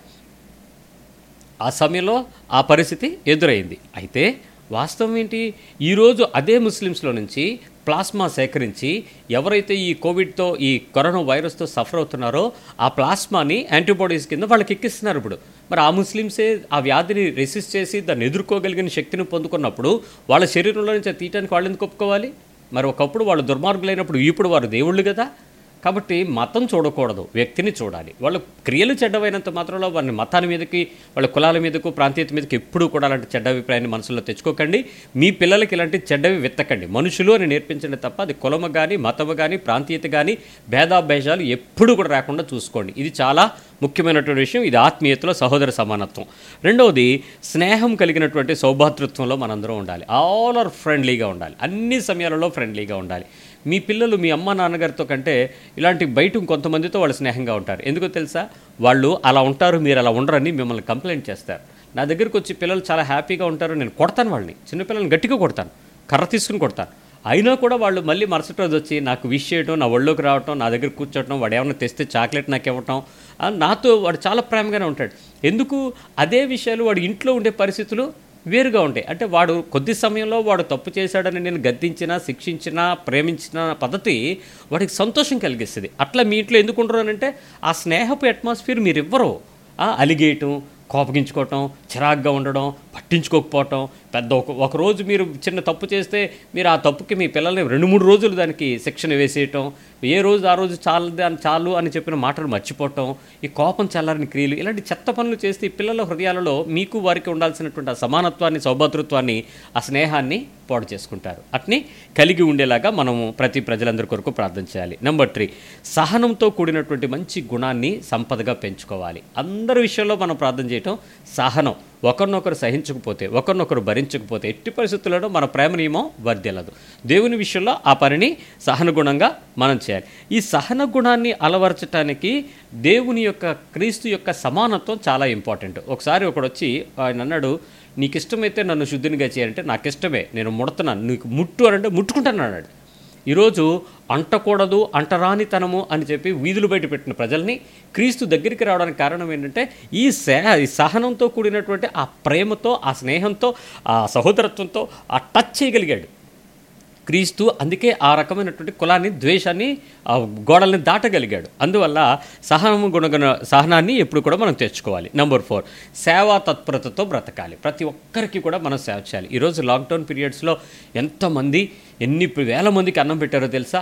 ఆ సమయంలో ఆ పరిస్థితి ఎదురైంది అయితే వాస్తవం ఏంటి ఈరోజు అదే ముస్లిమ్స్లో నుంచి ప్లాస్మా సేకరించి ఎవరైతే ఈ కోవిడ్తో ఈ కరోనా వైరస్తో సఫర్ అవుతున్నారో ఆ ప్లాస్మాని యాంటీబాడీస్ కింద వాళ్ళకి ఎక్కిస్తున్నారు ఇప్పుడు మరి ఆ ముస్లిమ్సే ఆ వ్యాధిని రెసిస్ట్ చేసి దాన్ని ఎదుర్కోగలిగిన శక్తిని పొందుకున్నప్పుడు వాళ్ళ శరీరంలో నుంచి అది తీయటానికి వాళ్ళు ఎందుకు ఒప్పుకోవాలి మరి ఒకప్పుడు వాళ్ళు దుర్మార్గులైనప్పుడు ఇప్పుడు వారు దేవుళ్ళు కదా కాబట్టి మతం చూడకూడదు వ్యక్తిని చూడాలి వాళ్ళ క్రియలు చెడ్డవైనంత మాత్రంలో వారిని మతాన్ని మీదకి వాళ్ళ కులాల మీదకు ప్రాంతీయత మీదకి ఎప్పుడూ కూడా అలాంటి చెడ్డ అభిప్రాయాన్ని మనసులో తెచ్చుకోకండి మీ పిల్లలకి ఇలాంటి చెడ్డవి విత్తకండి మనుషులు అని నేర్పించండి తప్ప అది కులము కానీ మతము కానీ ప్రాంతీయత కానీ భేదాభేషాలు ఎప్పుడూ కూడా రాకుండా చూసుకోండి ఇది చాలా ముఖ్యమైనటువంటి విషయం ఇది ఆత్మీయతలో సహోదర సమానత్వం రెండవది స్నేహం కలిగినటువంటి సౌభాతృత్వంలో మనందరం ఉండాలి ఆల్ ఆర్ ఫ్రెండ్లీగా ఉండాలి అన్ని సమయాలలో ఫ్రెండ్లీగా ఉండాలి మీ పిల్లలు మీ అమ్మ నాన్నగారితో కంటే ఇలాంటి బయట కొంతమందితో వాళ్ళు స్నేహంగా ఉంటారు ఎందుకో తెలుసా వాళ్ళు అలా ఉంటారు మీరు అలా ఉండరని మిమ్మల్ని కంప్లైంట్ చేస్తారు నా దగ్గరికి వచ్చి పిల్లలు చాలా హ్యాపీగా ఉంటారు నేను కొడతాను వాళ్ళని చిన్నపిల్లల్ని గట్టిగా కొడతాను కర్ర తీసుకుని కొడతాను అయినా కూడా వాళ్ళు మళ్ళీ మరుసటి రోజు వచ్చి నాకు విష్ చేయడం నా ఒళ్ళోకి రావటం నా దగ్గర కూర్చోవటం వాడు ఏమైనా తెస్తే చాక్లెట్ నాకు ఇవ్వటం ఆ, నాతో వాడు చాలా ప్రేమగానే ఉంటాడు ఎందుకు అదే విషయాలు వాడు ఇంట్లో ఉండే పరిస్థితులు వేరుగా ఉంటాయి అంటే వాడు కొద్ది సమయంలో వాడు తప్పు చేశాడని నేను గద్దించినా శిక్షించినా ప్రేమించిన పద్ధతి వాడికి సంతోషం కలిగిస్తుంది అట్లా మీ ఇంట్లో ఎందుకు ఉండరు అని అంటే ఆ స్నేహపు అట్మాస్ఫియర్ మీరు ఇవ్వరు ఆ, అలిగేయటం కోపగించుకోవటం చిరాగ్గా ఉండడం పట్టించుకోకపోవటం పెద్ద ఒక ఒక రోజు మీరు చిన్న తప్పు చేస్తే మీరు ఆ తప్పుకి మీ పిల్లల్ని రెండు మూడు రోజులు దానికి శిక్షణ వేసేయటం ఏ రోజు ఆ రోజు చాలు అని చాలు అని చెప్పిన మాటలు మర్చిపోవటం ఈ కోపం చల్లారని క్రియలు ఇలాంటి చెత్త పనులు చేస్తే ఈ పిల్లల హృదయాలలో మీకు వారికి ఉండాల్సినటువంటి ఆ సమానత్వాన్ని సౌభద్రత్వాన్ని ఆ స్నేహాన్ని పాడు చేసుకుంటారు అట్ని కలిగి ఉండేలాగా మనము ప్రతి ప్రజలందరి కొరకు ప్రార్థన చేయాలి నెంబర్ త్రీ సహనంతో కూడినటువంటి మంచి గుణాన్ని సంపదగా పెంచుకోవాలి అందరి విషయంలో మనం ప్రార్థన చేయటం సహనం ఒకరినొకరు సహించకపోతే ఒకరినొకరు భరించకపోతే ఎట్టి పరిస్థితుల్లో మన ప్రేమ నియమం వర్దిల్లదు దేవుని విషయంలో ఆ పనిని సహన గుణంగా మనం చేయాలి ఈ సహన గుణాన్ని అలవర్చటానికి దేవుని యొక్క క్రీస్తు యొక్క సమానత్వం చాలా ఇంపార్టెంట్ ఒకసారి ఒకడు వచ్చి ఆయన అన్నాడు నీకు ఇష్టమైతే నన్ను శుద్ధినిగా చేయాలంటే నాకు ఇష్టమే నేను ముడతున్నాను నీకు ముట్టు అని అంటే ముట్టుకుంటాను అన్నాడు ఈరోజు అంటకూడదు అంటరానితనము అని చెప్పి వీధులు బయట పెట్టిన ప్రజల్ని క్రీస్తు దగ్గరికి రావడానికి కారణం ఏంటంటే ఈ సే ఈ సహనంతో కూడినటువంటి ఆ ప్రేమతో ఆ స్నేహంతో ఆ సహోదరత్వంతో ఆ టచ్ చేయగలిగాడు క్రీస్తు అందుకే ఆ రకమైనటువంటి కులాన్ని ద్వేషాన్ని ఆ గోడల్ని దాటగలిగాడు అందువల్ల సహనము గుణగణ సహనాన్ని ఎప్పుడు కూడా మనం తెచ్చుకోవాలి నెంబర్ ఫోర్ సేవా తత్పరతతో బ్రతకాలి ప్రతి ఒక్కరికి కూడా మనం సేవ చేయాలి ఈరోజు లాక్డౌన్ పీరియడ్స్లో ఎంతమంది ఎన్ని వేల మందికి అన్నం పెట్టారో తెలుసా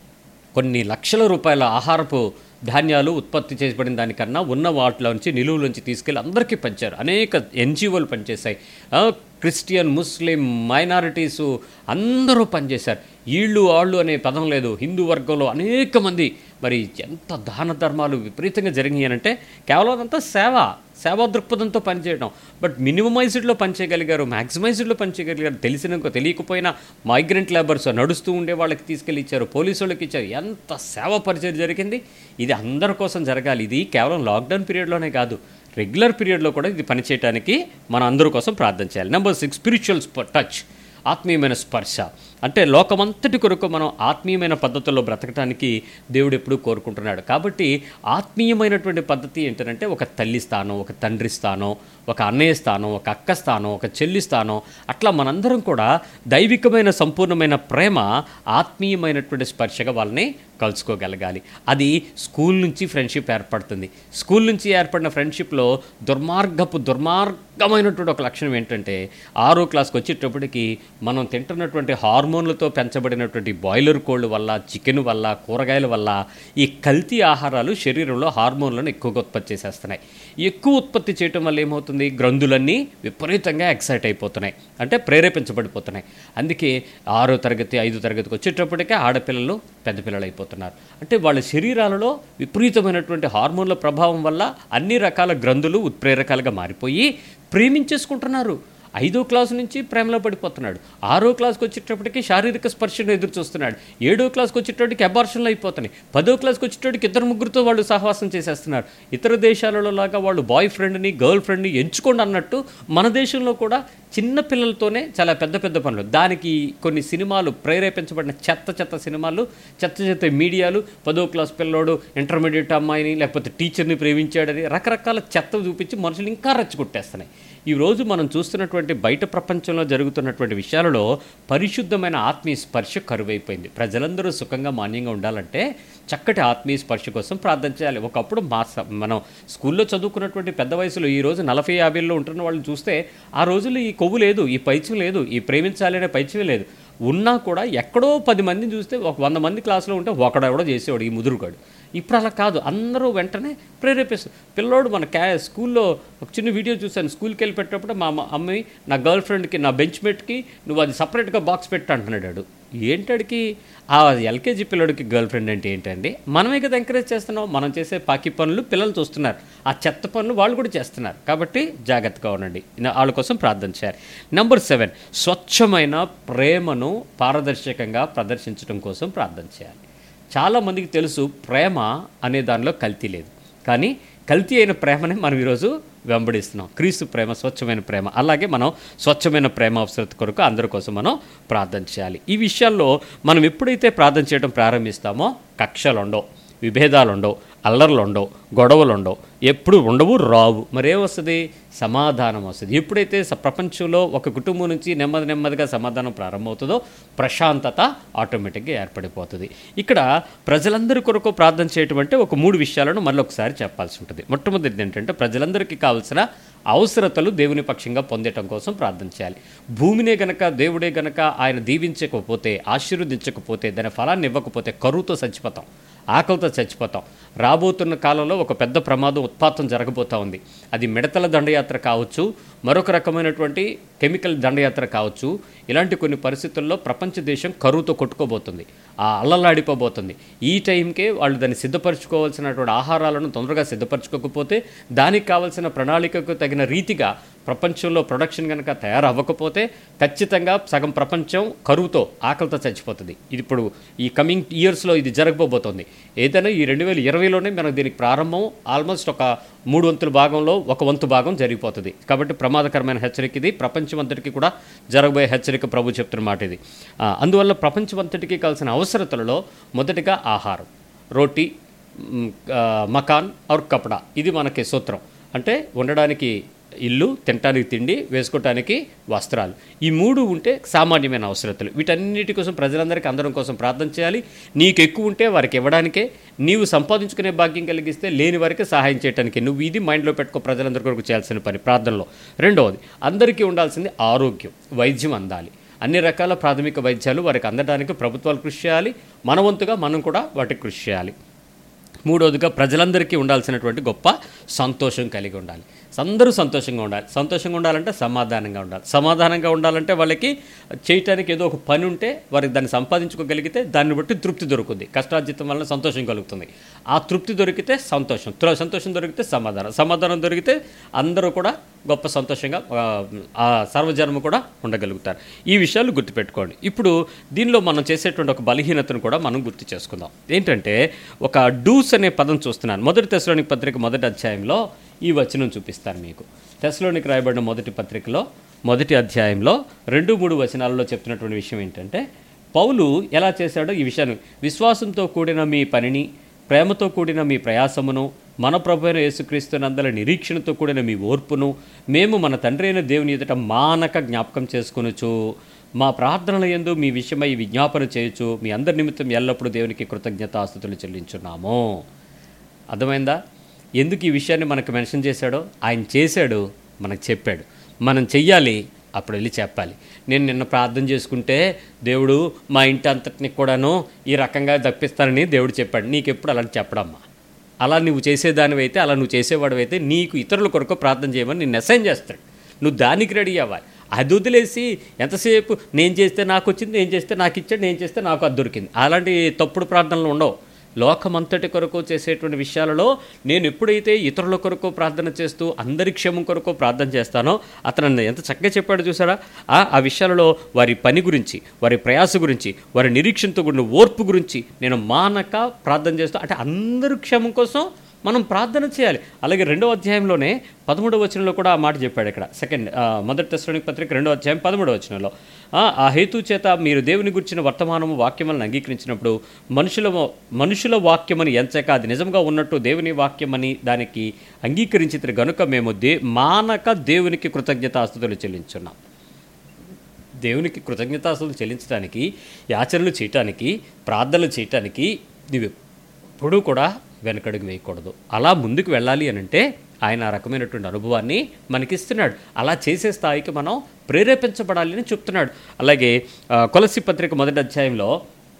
కొన్ని లక్షల రూపాయల ఆహారపు ధాన్యాలు ఉత్పత్తి చేయబడిన దానికన్నా ఉన్న వాటిలోంచి నిలువలోంచి తీసుకెళ్ళి అందరికీ పంచారు అనేక ఎన్జిఓలు పనిచేశాయి ఆ, క్రిస్టియన్ ముస్లిం మైనారిటీసు అందరూ పనిచేశారు ఈళ్ళు ఆళ్ళు అనే పదం లేదు హిందూ వర్గంలో అనేక మంది మరి ఎంత దాన ధర్మాలు విపరీతంగా జరిగినాయి అంటే కేవలం అదంతా సేవ సేవా దృక్పథంతో పనిచేయడం బట్ మినిమమైజ్డ్లో పనిచేయగలిగారు మ్యాక్సిమైజ్డ్లో పనిచేయగలిగారు తెలిసిన తెలియకపోయినా మైగ్రెంట్ లేబర్స్ నడుస్తూ ఉండే వాళ్ళకి తీసుకెళ్ళి ఇచ్చారు పోలీసు వాళ్ళకి ఇచ్చారు ఎంత సేవ పరిచయం జరిగింది ఇది అందరి కోసం జరగాలి ఇది కేవలం లాక్డౌన్ పీరియడ్లోనే కాదు రెగ్యులర్ పీరియడ్లో కూడా ఇది పనిచేయడానికి మన అందరి కోసం ప్రార్థన చేయాలి నెంబర్ సిక్స్ స్పిరిచువల్ టచ్ ఆత్మీయమైన స్పర్శ అంటే లోకమంతటి కొరకు మనం ఆత్మీయమైన పద్ధతుల్లో బ్రతకటానికి దేవుడు ఎప్పుడూ కోరుకుంటున్నాడు కాబట్టి ఆత్మీయమైనటువంటి పద్ధతి ఏంటంటే ఒక తల్లి స్థానం ఒక తండ్రి స్థానం ఒక అన్నయ్య స్థానం ఒక అక్క స్థానం ఒక చెల్లి స్థానం అట్లా మనందరం కూడా దైవికమైన సంపూర్ణమైన ప్రేమ ఆత్మీయమైనటువంటి స్పర్శగా వాళ్ళని కలుసుకోగలగాలి అది స్కూల్ నుంచి ఫ్రెండ్షిప్ ఏర్పడుతుంది స్కూల్ నుంచి ఏర్పడిన ఫ్రెండ్షిప్లో దుర్మార్గపు దుర్మార్గమైనటువంటి ఒక లక్షణం ఏంటంటే ఆరో క్లాస్కి వచ్చేటప్పటికి మనం తింటున్నటువంటి హార్మోన్లతో పెంచబడినటువంటి బాయిలర్ కోళ్ళు వల్ల చికెన్ వల్ల కూరగాయల వల్ల ఈ కల్తీ ఆహారాలు శరీరంలో హార్మోన్లను ఎక్కువగా ఉత్పత్తి చేసేస్తున్నాయి ఎక్కువ ఉత్పత్తి చేయటం వల్ల ఏమవుతుంది గ్రంథులన్నీ విపరీతంగా ఎక్సైట్ అయిపోతున్నాయి అంటే ప్రేరేపించబడిపోతున్నాయి అందుకే ఆరో తరగతి ఐదో తరగతికి వచ్చేటప్పటికే ఆడపిల్లలు పెద్ద పిల్లలు అయిపోతున్నారు అంటే వాళ్ళ శరీరాలలో విపరీతమైనటువంటి హార్మోన్ల ప్రభావం వల్ల అన్ని రకాల గ్రంథులు ఉత్ప్రేరకాలుగా మారిపోయి ప్రేమించేసుకుంటున్నారు ఐదో క్లాస్ నుంచి ప్రేమలో పడిపోతున్నాడు ఆరో క్లాస్కి వచ్చేటప్పటికి శారీరక స్పర్శను ఎదురు చూస్తున్నాడు ఏడో క్లాస్కి వచ్చేటప్పటికి అబార్షన్లు అయిపోతున్నాయి పదో క్లాస్కి వచ్చేటప్పటికి ఇద్దరు ముగ్గురితో వాళ్ళు సహవాసం చేసేస్తున్నారు ఇతర దేశాలలో లాగా వాళ్ళు బాయ్ ఫ్రెండ్ని గర్ల్ ఫ్రెండ్ని ఎంచుకోండి అన్నట్టు మన దేశంలో కూడా చిన్న పిల్లలతోనే చాలా పెద్ద పెద్ద పనులు దానికి కొన్ని సినిమాలు ప్రేరేపించబడిన చెత్త చెత్త సినిమాలు చెత్త చెత్త మీడియాలు పదో క్లాస్ పిల్లోడు ఇంటర్మీడియట్ అమ్మాయిని లేకపోతే టీచర్ని ప్రేమించాడని రకరకాల చెత్త చూపించి మనుషులు ఇంకా రెచ్చగొట్టేస్తున్నాయి ఈ రోజు మనం చూస్తున్నటువంటి బయట ప్రపంచంలో జరుగుతున్నటువంటి విషయాలలో పరిశుద్ధమైన ఆత్మీయ స్పర్శ కరువైపోయింది ప్రజలందరూ సుఖంగా మాన్యంగా ఉండాలంటే చక్కటి ఆత్మీయ స్పర్శ కోసం ప్రార్థన చేయాలి ఒకప్పుడు మా స- మనం స్కూల్లో చదువుకున్నటువంటి పెద్ద వయసులో ఈ రోజు నలభై యాభైలో ఉంటున్న వాళ్ళని చూస్తే ఆ రోజుల్లో ఈ కొవ్వు లేదు ఈ పైత్యం లేదు ఈ ప్రేమించాలి అనే పైత్యం లేదు ఉన్నా కూడా ఎక్కడో పది మందిని చూస్తే ఒక వంద మంది క్లాసులో ఉంటే ఒకడెవడో చేసేవాడు ఈ ముదురుగాడు ఇప్పుడు అలా కాదు అందరూ వెంటనే ప్రేరేపిస్తారు పిల్లోడు మన క్యా స్కూల్లో ఒక చిన్న వీడియో చూశాను స్కూల్కి వెళ్ళి పెట్టేటప్పుడు మా అమ్మ- అమ్మాయి నా గర్ల్ ఫ్రెండ్కి నా బెంచ్ మేట్కి నువ్వు అది సపరేట్గా బాక్స్ పెట్టు అంటున్నాడు వాడు. ఏంటడికి ఆ ఎల్కేజీ పిల్లడికి గర్ల్ ఫ్రెండ్ అంటే ఏంటండి మనమే కదా ఎంకరేజ్ చేస్తున్నాం మనం చేసే పాకి పనులు పిల్లలు చూస్తున్నారు ఆ చెత్త పనులు వాళ్ళు కూడా చేస్తున్నారు కాబట్టి జాగ్రత్తగా ఉండండి నా- వాళ్ళ కోసం ప్రార్థన చేయాలి నెంబర్ సెవెన్ స్వచ్ఛమైన ప్రేమను పారదర్శకంగా ప్రదర్శించడం కోసం ప్రార్థన చేయాలి చాలామందికి తెలుసు ప్రేమ అనే దానిలో కల్తీ లేదు కానీ కల్తీ అయిన ప్రేమనే మనం ఈరోజు వెంబడిస్తున్నాం క్రీస్తు ప్రేమ స్వచ్ఛమైన ప్రేమ అలాగే మనం స్వచ్ఛమైన ప్రేమ అవసరత కొరకు అందరి కోసం మనం ప్రార్థన చేయాలి ఈ విషయాల్లో మనం ఎప్పుడైతే ప్రార్థన చేయడం ప్రారంభిస్తామో కక్షలు ఉండవు విభేదాలు ఉండవు అల్లర్లు ఉండవు గొడవలు ఉండవు ఎప్పుడు ఉండవు రావు మరేమొస్తుంది సమాధానం వస్తుంది ఎప్పుడైతే స- ప్రపంచంలో ఒక కుటుంబం నుంచి నెమ్మది నెమ్మదిగా సమాధానం ప్రారంభమవుతుందో ప్రశాంతత ఆటోమేటిక్గా ఏర్పడిపోతుంది ఇక్కడ ప్రజలందరి కొరకు ప్రార్థన చేయటం అంటే ఒక మూడు విషయాలను మళ్ళీ ఒకసారి చెప్పాల్సి ఉంటుంది మొట్టమొదటిది ఏంటంటే ప్రజలందరికీ కావాల్సిన అవసరతలు దేవుని పక్షంగా పొందటం కోసం ప్రార్థన చేయాలి భూమినే గనక దేవుడే గనక ఆయన దీవించకపోతే ఆశీర్వదించకపోతే దాని ఫలాన్ని ఇవ్వకపోతే కరువుతో చచ్చిపోతాం ఆకలితో చచ్చిపోతాం రాబోతున్న కాలంలో ఒక పెద్ద ప్రమాదం ఉత్పాతం జరగబోతా ఉంది అది మిడతల దండయాత్ర కావచ్చు మరొక రకమైనటువంటి కెమికల్ దండయాత్ర కావచ్చు ఇలాంటి కొన్ని పరిస్థితుల్లో ప్రపంచ దేశం కరువుతో కొట్టుకోబోతుంది ఆ అల్లలాడిపోబోతుంది ఈ టైంకే వాళ్ళు దాన్ని సిద్ధపరచుకోవాల్సినటువంటి ఆహారాలను తొందరగా సిద్ధపరచుకోకపోతే దానికి కావాల్సిన ప్రణాళికకు తగిన రీతిగా ప్రపంచంలో ప్రొడక్షన్ కనుక తయారవ్వకపోతే ఖచ్చితంగా సగం ప్రపంచం కరువుతో ఆకలితో చచ్చిపోతుంది ఇది ఇప్పుడు ఈ కమింగ్ ఇయర్స్లో ఇది జరగబోతోంది ఏదైనా ఈ రెండు వేల ఇరవైలోనే మనకు దీనికి ప్రారంభం ఆల్మోస్ట్ ఒక మూడు వంతుల భాగంలో ఒక వంతు భాగం జరిగిపోతుంది కాబట్టి ప్రమాదకరమైన హెచ్చరిక ఇది ప్రపంచం అంతటికి కూడా జరగబోయే హెచ్చరిక ప్రభు చెప్తున్న మాట ఇది ఆ, అందువల్ల ప్రపంచం అంతటికి కావాల్సిన అవసరతలలో మొదటిగా ఆహారం రోటీ మ్, ఆ, మకాన్ ఆర్ కపడా ఇది మనకి సూత్రం అంటే ఉండడానికి ఇల్లు తినటానికి తిండి వేసుకోవటానికి వస్త్రాలు ఈ మూడు ఉంటే సామాన్యమైన అవసరతలు వీటన్నిటి కోసం ప్రజలందరికీ అందరం కోసం ప్రార్థన చేయాలి నీకు ఎక్కువ ఉంటే వారికి ఇవ్వడానికే నీవు సంపాదించుకునే భాగ్యం కలిగిస్తే లేని వారికి సహాయం చేయడానికి నువ్వు ఇది మైండ్లో పెట్టుకో ప్రజలందరి కొరకు చేయాల్సిన పని ప్రార్థనలో రెండవది అందరికీ ఉండాల్సింది ఆరోగ్యం వైద్యం అందాలి అన్ని రకాల ప్రాథమిక వైద్యాలు వారికి అందడానికి ప్రభుత్వాలు కృషి చేయాలి మన వంతుగా మనం కూడా వాటికి కృషి చేయాలి మూడవదిగా ప్రజలందరికీ ఉండాల్సినటువంటి గొప్ప సంతోషం కలిగి ఉండాలి అందరూ సంతోషంగా ఉండాలి సంతోషంగా ఉండాలంటే సమాధానంగా ఉండాలి సమాధానంగా ఉండాలంటే వాళ్ళకి చేయటానికి ఏదో ఒక పని ఉంటే వారికి దాన్ని సంపాదించుకోగలిగితే దాన్ని బట్టి తృప్తి దొరుకుతుంది కష్టార్జితం వలన సంతోషం కలుగుతుంది ఆ తృప్తి దొరికితే సంతోషం త్ర- సంతోషం దొరికితే సమాధానం సమాధానం దొరికితే అందరూ కూడా గొప్ప సంతోషంగా ఆ, ఆ సర్వజన్మ కూడా ఉండగలుగుతారు ఈ విషయాలు గుర్తుపెట్టుకోండి ఇప్పుడు దీనిలో మనం చేసేటువంటి ఒక బలహీనతను కూడా మనం గుర్తు చేసుకుందాం ఏంటంటే ఒక డూస్ అనే పదం చూస్తున్నాను మొదటి తెశలోనిక పత్రిక మొదటి అధ్యాయంలో ఈ వచనం చూపిస్తాను మీకు తెశలోనికి రాయబడిన మొదటి పత్రికలో మొదటి అధ్యాయంలో రెండు మూడు వచనాలలో చెప్తున్నటువంటి విషయం ఏంటంటే పౌలు ఎలా చేశాడో ఈ విషయాన్ని విశ్వాసంతో కూడిన మీ పనిని ప్రేమతో కూడిన మీ ప్రయాసమును మన ప్రభు అయిన యేసుక్రీస్తు నందల నిరీక్షణతో కూడిన మీ ఓర్పును మేము మన తండ్రి అయిన దేవుని ఎదుట మానక జ్ఞాపకం చేసుకొనుచు మా ప్రార్థనల యందు మీ విషయమై విజ్ఞాపన చేయొచ్చు మీ అందరి నిమిత్తం ఎల్లప్పుడూ దేవునికి కృతజ్ఞతాస్తుతులు చెల్లించున్నాము అర్థమైందా ఎందుకు ఈ విషయాన్ని మనకు మెన్షన్ చేశాడో ఆయన చేశాడు మనకు చెప్పాడు మనం చెయ్యాలి అప్పుడు వెళ్ళి చెప్పాలి నేను నిన్న ప్రార్థన చేసుకుంటే దేవుడు మా ఇంటి అంతటిని కూడాను ఈ రకంగా దప్పిస్తానని దేవుడు చెప్పాడు నీకు ఎప్పుడు అలా చెప్పడమ్మా అలా నువ్వు చేసేదానివైతే అలా నువ్వు చేసేవాడివైతే నీకు ఇతరుల కొరకు ప్రార్థన చేయమని నిన్ను అసైన్ చేస్తాడు నువ్వు దానికి రెడీ అవ్వాలి అది వదిలేసి ఎంతసేపు నేను చేస్తే నాకు వచ్చింది నేను చేస్తే నాకు ఇచ్చాడు నేను చేస్తే నాకు అది దొరికింది అలాంటి తప్పుడు ప్రార్థనలు ఉండవు లోకమంతటి కొరకు చేసేటువంటి విషయాలలో నేను ఎప్పుడైతే ఇతరుల కొరకు ప్రార్థన చేస్తూ అందరి క్షేమం కొరకు ప్రార్థన చేస్తానో అతను నన్ను ఎంత చక్కగా చెప్పాడు చూసారా ఆ ఆ విషయాలలో వారి పని గురించి వారి ప్రయాస గురించి వారి నిరీక్షణతో కూడిన ఓర్పు గురించి నేను మానక ప్రార్థన చేస్తూ అంటే అందరి క్షేమం కోసం మనం ప్రార్థన చేయాలి అలాగే రెండవ అధ్యాయంలోనే పదమూడవ వచనంలో కూడా ఆ మాట చెప్పాడు ఇక్కడ సెకండ్ ఆ, మొదటి తెస్సలోనిక పత్రిక రెండవ అధ్యాయం పదమూడవ వచనంలో ఆ, ఆ హేతు చేత మీరు దేవుని గురించిన వర్తమానము వాక్యములను అంగీకరించినప్పుడు మనుషుల మనుషుల వాక్యమని ఎంచక అది నిజంగా ఉన్నట్టు దేవుని వాక్యమని దానికి అంగీకరించిన గనుక మేము దే మానక దేవునికి కృతజ్ఞతాస్తుతులు చెల్లించున్నాం దేవునికి కృతజ్ఞతాస్తులు చెల్లించడానికి యాచనలు చేయటానికి ప్రార్థనలు చేయటానికి నువ్వు ఎప్పుడూ కూడా వెనకడుగు వేయకూడదు అలా ముందుకు వెళ్ళాలి అని అంటే ఆయన ఆ రకమైనటువంటి అనుభవాన్ని మనకిస్తున్నాడు అలా చేసే స్థాయికి మనం ప్రేరేపించబడాలి అని చెప్తున్నాడు అలాగే ఆ, కొలసి పత్రిక మొదటి అధ్యాయంలో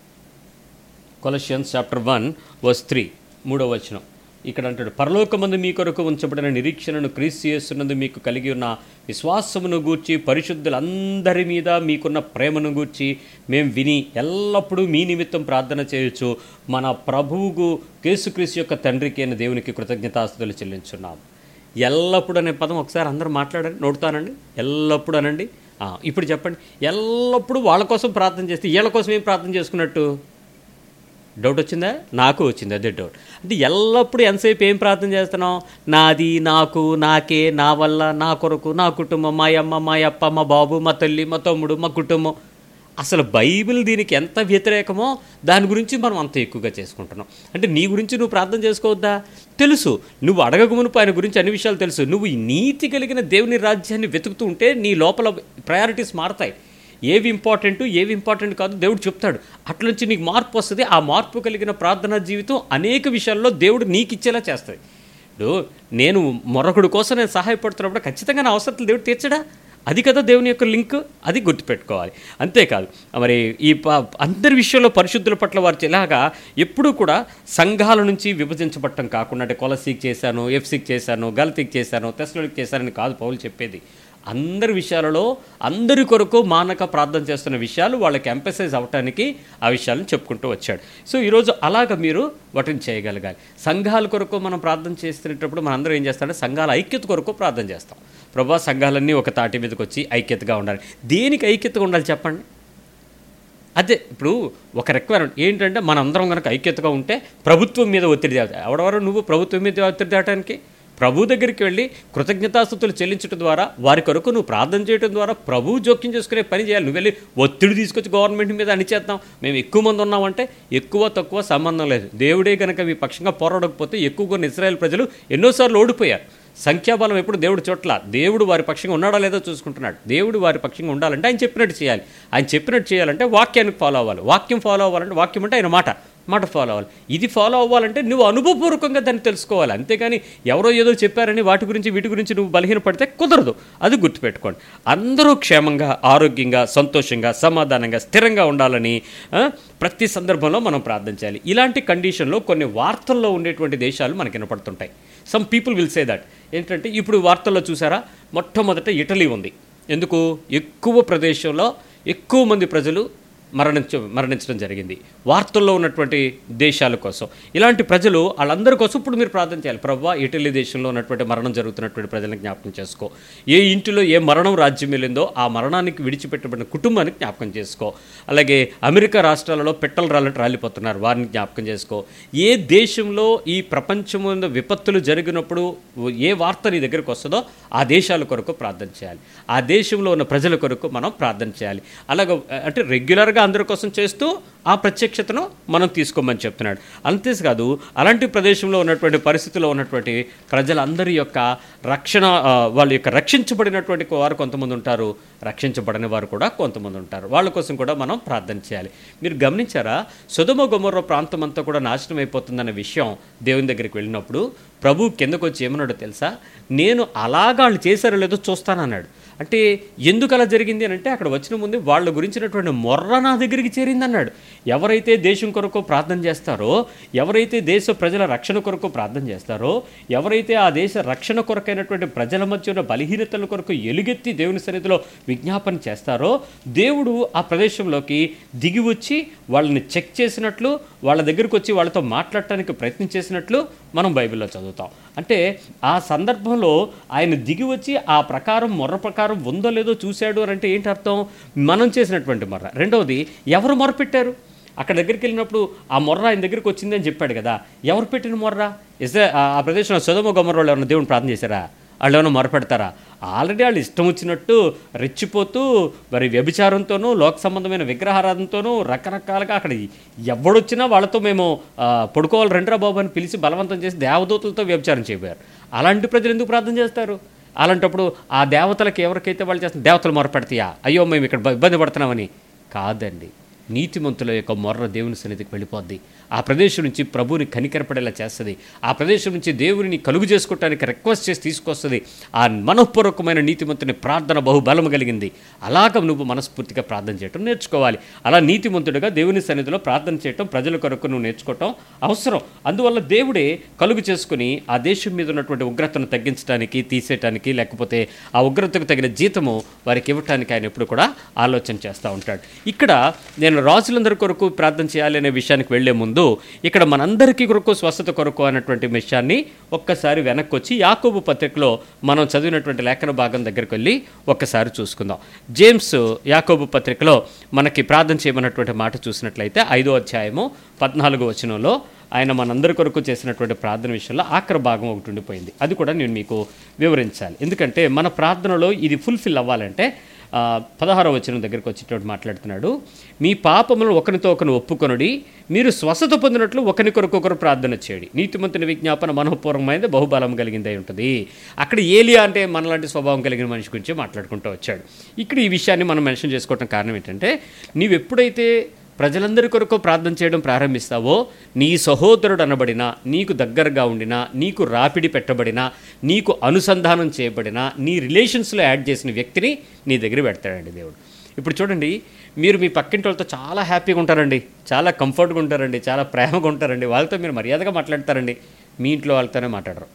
Colossians chapter one verse three మూడో వచనం ఇక్కడ అంటాడు పరలోకమందు మీ కొరకు ఉంచబడిన నిరీక్షణను క్రీస్తు చేస్తున్నందు మీకు కలిగి ఉన్న విశ్వాసమును గూర్చి పరిశుద్ధులందరి మీద మీకున్న ప్రేమను గూర్చి మేము విని ఎల్లప్పుడూ మీ నిమిత్తం ప్రార్థన చేయొచ్చు మన ప్రభువుకు కేసుక్రీస్తు యొక్క తండ్రికి అయిన దేవునికి కృతజ్ఞతాస్తుతులు చెల్లించున్నాం ఎల్లప్పుడు అనే పదం ఒకసారి అందరూ మాట్లాడండి నోడుతానండి ఎల్లప్పుడు అనండి ఆ, ఇప్పుడు చెప్పండి ఎల్లప్పుడూ వాళ్ళ కోసం ప్రార్థన చేస్తే వీళ్ళ కోసం ఏం ప్రార్థన చేసుకున్నట్టు డౌట్ వచ్చిందా నాకు వచ్చింది అదే డౌట్ అంటే ఎల్లప్పుడూ ఎంతసేపు ఏం ప్రార్థన చేస్తున్నాం నాది నాకు నాకే నా వల్ల నా కొరకు నా కుటుంబం మా అమ్మ మా అప్ప మా బాబు మా తల్లి మా తమ్ముడు మా కుటుంబం అసలు బైబిల్ దీనికి ఎంత వ్యతిరేకమో దాని గురించి మనం అంత ఎక్కువగా చేసుకుంటున్నాం అంటే నీ గురించి నువ్వు ప్రార్థన చేసుకోవద్దా తెలుసు నువ్వు అడగక మునుపు ఆయన గురించి అన్ని విషయాలు తెలుసు నువ్వు ఈ నీతి కలిగిన దేవుని రాజ్యాన్ని వెతుకుతూ ఉంటే నీ లోపల ప్రయారిటీస్ మారతాయి ఏవి ఇంపార్టెంట్ ఏవి ఇంపార్టెంట్ కాదు దేవుడు చెప్తాడు అట్లుంచి నీకు మార్పు వస్తుంది ఆ మార్పు కలిగిన ప్రార్థనా జీవితం అనేక విషయాల్లో దేవుడు నీకు ఇచ్చేలా చేస్తుంది ఇప్పుడు నేను మరొకడి కోసం నేను సహాయపడుతున్నప్పుడు ఖచ్చితంగా నా అవసరం దేవుడు తీర్చడా అది కదా దేవుని యొక్క లింక్ అది గుర్తుపెట్టుకోవాలి అంతేకాదు మరి ఈ ప- అందరి విషయంలో పరిశుద్ధుల పట్ల వారు ఇలాగా ఎప్పుడూ కూడా సంఘాల నుంచి విభజించబడటం కాకుండా అంటే కొలసీకి చేశాను ఎఫ్సీకి చేశాను గల్తీకి చేశాను తెస్లోకి చేశానని కాదు పౌలు చెప్పేది అందరి విషయాలలో అందరి కొరకు మానక ప్రార్థన చేస్తున్న విషయాలు వాళ్ళకి ఎంపసైజ్ అవ్వటానికి ఆ విషయాలను చెప్పుకుంటూ వచ్చాడు సో ఈరోజు అలాగ మీరు వాటిని చేయగలగాలి సంఘాల కొరకు మనం ప్రార్థన చేస్తున్నప్పుడు మనం అందరం ఏం చేస్తామంటే సంఘాల ఐక్యత కొరకు ప్రార్థన చేస్తాం ప్రభా సంఘాలన్నీ ఒక తాటి మీదకి వచ్చి ఐక్యతగా ఉండాలి దేనికి ఐక్యతగా ఉండాలి చెప్పండి అదే ఇప్పుడు ఒక రిక్వైర్మెంట్ ఏంటంటే మనందరం కనుక ఐక్యతగా ఉంటే ప్రభుత్వం మీద ఒత్తిడి తేవాలి ఎవడెవరో నువ్వు ప్రభుత్వం మీద ఒత్తిడి తేవడానికి ప్రభు దగ్గరికి వెళ్ళి కృతజ్ఞతాస్థుతులు చెల్లించడం ద్వారా వారి కొరకు నువ్వు ప్రార్థన చేయడం ద్వారా ప్రభు జోక్యం చేసుకునే పని చేయాలి నువ్వు వెళ్ళి ఒత్తిడి తీసుకొచ్చి గవర్నమెంట్ మీద అణిచేద్దాం మేము ఎక్కువ మంది ఉన్నామంటే ఎక్కువ తక్కువ సంబంధం లేదు దేవుడే కనుక మీ పక్షంగా పోరాడకపోతే ఎక్కువగా ఇజ్రాయెల్ ప్రజలు ఎన్నోసార్లు ఓడిపోయారు సంఖ్యాబలం ఎప్పుడు దేవుడు చోట్ల దేవుడు వారి పక్షంగా ఉన్నాడా లేదో చూసుకుంటున్నాడు దేవుడు వారి పక్షంగా ఉండాలంటే ఆయన చెప్పినట్టు చేయాలి ఆయన చెప్పినట్టు చేయాలంటే వాక్యానికి ఫాలో అవ్వాలి వాక్యం ఫాలో అవ్వాలంటే వాక్యం అంటే ఆయన మాట మాట ఫాలో అవ్వాలి ఇది ఫాలో అవ్వాలంటే నువ్వు అనుభవపూర్వకంగా దాన్ని తెలుసుకోవాలి అంతేగాని ఎవరో ఏదో చెప్పారని వాటి గురించి వీటి గురించి నువ్వు బలహీనపడితే కుదరదు అది గుర్తుపెట్టుకోండి అందరూ క్షేమంగా ఆరోగ్యంగా సంతోషంగా సమాధానంగా స్థిరంగా ఉండాలని ఆ, ప్రతి సందర్భంలో మనం ప్రార్థన చేయాలి ఇలాంటి కండిషన్లో కొన్ని వార్తల్లో ఉండేటువంటి దేశాలు మనకి వినపడుతుంటాయి some people will say that ఏంటంటే ఇప్పుడు వార్తల్లో చూసారా మొట్టమొదట ఇటలీ ఉంది ఎందుకు ఎక్కువ ప్రదేశంలో ఎక్కువ మంది ప్రజలు మరణించ మరణించడం జరిగింది వార్తల్లో ఉన్నటువంటి దేశాల కోసం ఇలాంటి ప్రజలు వాళ్ళందరి కోసం ఇప్పుడు మీరు ప్రార్థన చేయాలి ప్రవ్వా ఇటలీ దేశంలో ఉన్నటువంటి మరణం జరుగుతున్నటువంటి ప్రజలను జ్ఞాపకం చేసుకో ఏ ఇంటిలో ఏ మరణం రాజ్యం వెళ్ళిందో ఆ మరణానికి విడిచిపెట్టబడిన కుటుంబానికి జ్ఞాపకం చేసుకో అలాగే అమెరికా రాష్ట్రాలలో పెట్టలు రాళ్ళంటే రాలిపోతున్నారు వారిని జ్ఞాపకం చేసుకో ఏ దేశంలో ఈ ప్రపంచం విపత్తులు జరిగినప్పుడు ఏ వార్త నీ దగ్గరికి వస్తుందో ఆ దేశాల కొరకు ప్రార్థన చేయాలి ఆ దేశంలో ఉన్న ప్రజల కొరకు మనం ప్రార్థన చేయాలి అలాగ అంటే రెగ్యులర్గా అందరి కోసం చేస్తూ ఆ ప్రత్యక్షతను మనం తీసుకోమని చెప్తున్నాడు అంతేకాదు అలాంటి ప్రదేశంలో ఉన్నటువంటి పరిస్థితిలో ఉన్నటువంటి ప్రజలందరి యొక్క రక్షణ ఆ, వాళ్ళ యొక్క రక్షించబడినటువంటి వారు కొంతమంది ఉంటారు రక్షించబడని వారు కూడా కొంతమంది ఉంటారు వాళ్ళ కోసం కూడా మనం ప్రార్థన చేయాలి మీరు గమనించారా సుధమ గుమర్ర ప్రాంతం అంతా కూడా నాశనం అయిపోతుందన్న విషయం దేవుని దగ్గరికి వెళ్ళినప్పుడు ప్రభు కిందకు వచ్చి ఏమన్నాడో తెలుసా నేను అలాగా వాళ్ళు చేశారో లేదో చూస్తానన్నాడు అంటే ఎందుకు అలా జరిగింది అని అంటే అక్కడ వచ్చిన ముందు వాళ్ళ గురించినటువంటి మొర్ర నా దగ్గరికి చేరిందన్నాడు ఎవరైతే దేశం కొరకు ప్రార్థన చేస్తారో ఎవరైతే దేశ ప్రజల రక్షణ కొరకు ప్రార్థన చేస్తారో ఎవరైతే ఆ దేశ రక్షణ కొరకైనటువంటి ప్రజల మధ్య ఉన్న బలహీనతల కొరకు ఎలుగెత్తి దేవుని సన్నిధిలో విజ్ఞాపన చేస్తారో దేవుడు ఆ ప్రదేశంలోకి దిగి వచ్చి వాళ్ళని చెక్ చేసినట్లు వాళ్ళ దగ్గరికి వచ్చి వాళ్ళతో మాట్లాడటానికి ప్రయత్నం చేసినట్లు మనం బైబిల్లో చదువుతాం అంటే ఆ సందర్భంలో ఆయన దిగి వచ్చి ఆ ప్రకారం మొర్ర ప్రకారం ఉందో లేదో చూశాడు అని అంటే ఏంటి అర్థం మనం చేసినటువంటి మొర్ర రెండవది ఎవరు మొర్ర పెట్టారు అక్కడ దగ్గరికి వెళ్ళినప్పుడు ఆ మొర్ర ఆయన దగ్గరికి వచ్చిందని చెప్పాడు కదా ఎవరు పెట్టిన మొర్ర ఇసే ఆ ప్రదేశంలో సుధమ గొమ్మర వాళ్ళు ఎవరైనా దేవుని ప్రార్థన చేశారా వాళ్ళు ఏమైనా మొరపెడతారా ఆల్రెడీ వాళ్ళు ఇష్టం వచ్చినట్టు రెచ్చిపోతూ మరి వ్యభిచారంతోనూ లోక సంబంధమైన విగ్రహారాధనతోనూ రకరకాలుగా అక్కడ ఎవడొచ్చినా వాళ్ళతో మేము ఆ, పడుకోవాలి రెండ్రా బాబు అని పిలిచి బలవంతం చేసి దేవదూతలతో వ్యభిచారం చేయబోయారు అలాంటి ప్రజలు ఎందుకు ప్రార్థన చేస్తారు అలాంటప్పుడు ఆ దేవతలకు ఎవరికైతే వాళ్ళు చేస్తున్న దేవతలు మొరపెడతాయా అయ్యో మేము ఇక్కడ ఇబ్బంది పడుతున్నామని కాదండి నీతిమంతుల యొక్క మొర్ర దేవుని సన్నిధికి వెళ్ళిపోద్ది ఆ ప్రదేశం నుంచి ప్రభువుని కనికరపడేలా చేస్తుంది ఆ ప్రదేశం నుంచి దేవుని కలుగు చేసుకోవటానికి రిక్వెస్ట్ చేసి తీసుకొస్తుంది ఆ మనఃపూర్వకమైన నీతిమంతుని ప్రార్థన బహుబలం కలిగింది అలాగ నువ్వు మనస్ఫూర్తిగా ప్రార్థన చేయటం నేర్చుకోవాలి అలా నీతిమంతుడిగా దేవుని సన్నిధిలో ప్రార్థన చేయటం ప్రజల కొరకు నువ్వు నేర్చుకోవటం అవసరం అందువల్ల దేవుడే కలుగు చేసుకుని ఆ దేశం మీద ఉన్నటువంటి ఉగ్రతను తగ్గించడానికి తీసేయటానికి లేకపోతే ఆ ఉగ్రతకు తగిన జీతము వారికి ఇవ్వటానికి ఆయన ఎప్పుడు కూడా ఆలోచన చేస్తూ ఉంటాడు ఇక్కడ నేను రాజులందరి కొరకు ప్రార్థన చేయాలి అనే విషయానికి వెళ్లే ముందు ఇక్కడ మనందరికీ కొరకు స్వస్థత కొరకు అన్నటువంటి విషయాన్ని ఒక్కసారి వెనక్కి వచ్చి యాకోబు పత్రికలో మనం చదివినటువంటి లేఖన భాగం దగ్గరికి వెళ్ళి ఒక్కసారి చూసుకుందాం జేమ్స్ యాకోబు పత్రికలో మనకి ప్రార్థన చేయమన్నటువంటి మాట చూసినట్లయితే ఐదో అధ్యాయము పద్నాలుగో వచనంలో ఆయన మనందరి కొరకు చేసినటువంటి ప్రార్థన విషయంలో ఆఖరి భాగం ఒకటి ఉండిపోయింది అది కూడా నేను మీకు వివరించాలి ఎందుకంటే మన ప్రార్థనలో ఇది ఫుల్ఫిల్ అవ్వాలంటే ఆ, పదహారవ వచనం దగ్గరికి వచ్చేటప్పుడు మాట్లాడుతున్నాడు మీ పాపములను ఒకరితో ఒకరు ఒప్పుకొనుడి మీరు స్వస్థత పొందినట్లు ఒకరి కొరకు ఒకరు ప్రార్థన చేయండి నీతిమంతుని విజ్ఞాపన మనఃపూర్వమైనది బహుబలం కలిగిందై ఉంటుంది అక్కడ ఏలియా అంటే మనలాంటి స్వభావం కలిగిన మనిషి గురించి మాట్లాడుకుంటూ వచ్చాడు ఇక్కడ ఈ విషయాన్ని మనం మెన్షన్ చేసుకోవడం కారణం ఏంటంటే నీవు ఎప్పుడైతే ప్రజలందరి కొరకు ప్రార్థన చేయడం ప్రారంభిస్తావో నీ సహోదరుడు అనబడిన నీకు దగ్గరగా ఉండిన నీకు రాపిడి పెట్టబడిన నీకు అనుసంధానం చేయబడిన నీ రిలేషన్స్లో యాడ్ చేసిన వ్యక్తిని నీ దగ్గర పెడతాడండి దేవుడు ఇప్పుడు చూడండి మీరు మీ పక్కింటి వాళ్ళతో చాలా హ్యాపీగా ఉంటారండి చాలా కంఫర్ట్గా ఉంటారండి చాలా ప్రేమగా ఉంటారండి వాళ్ళతో మీరు మర్యాదగా మాట్లాడతారండి మీ ఇంట్లో వాళ్ళతోనే మాట్లాడరు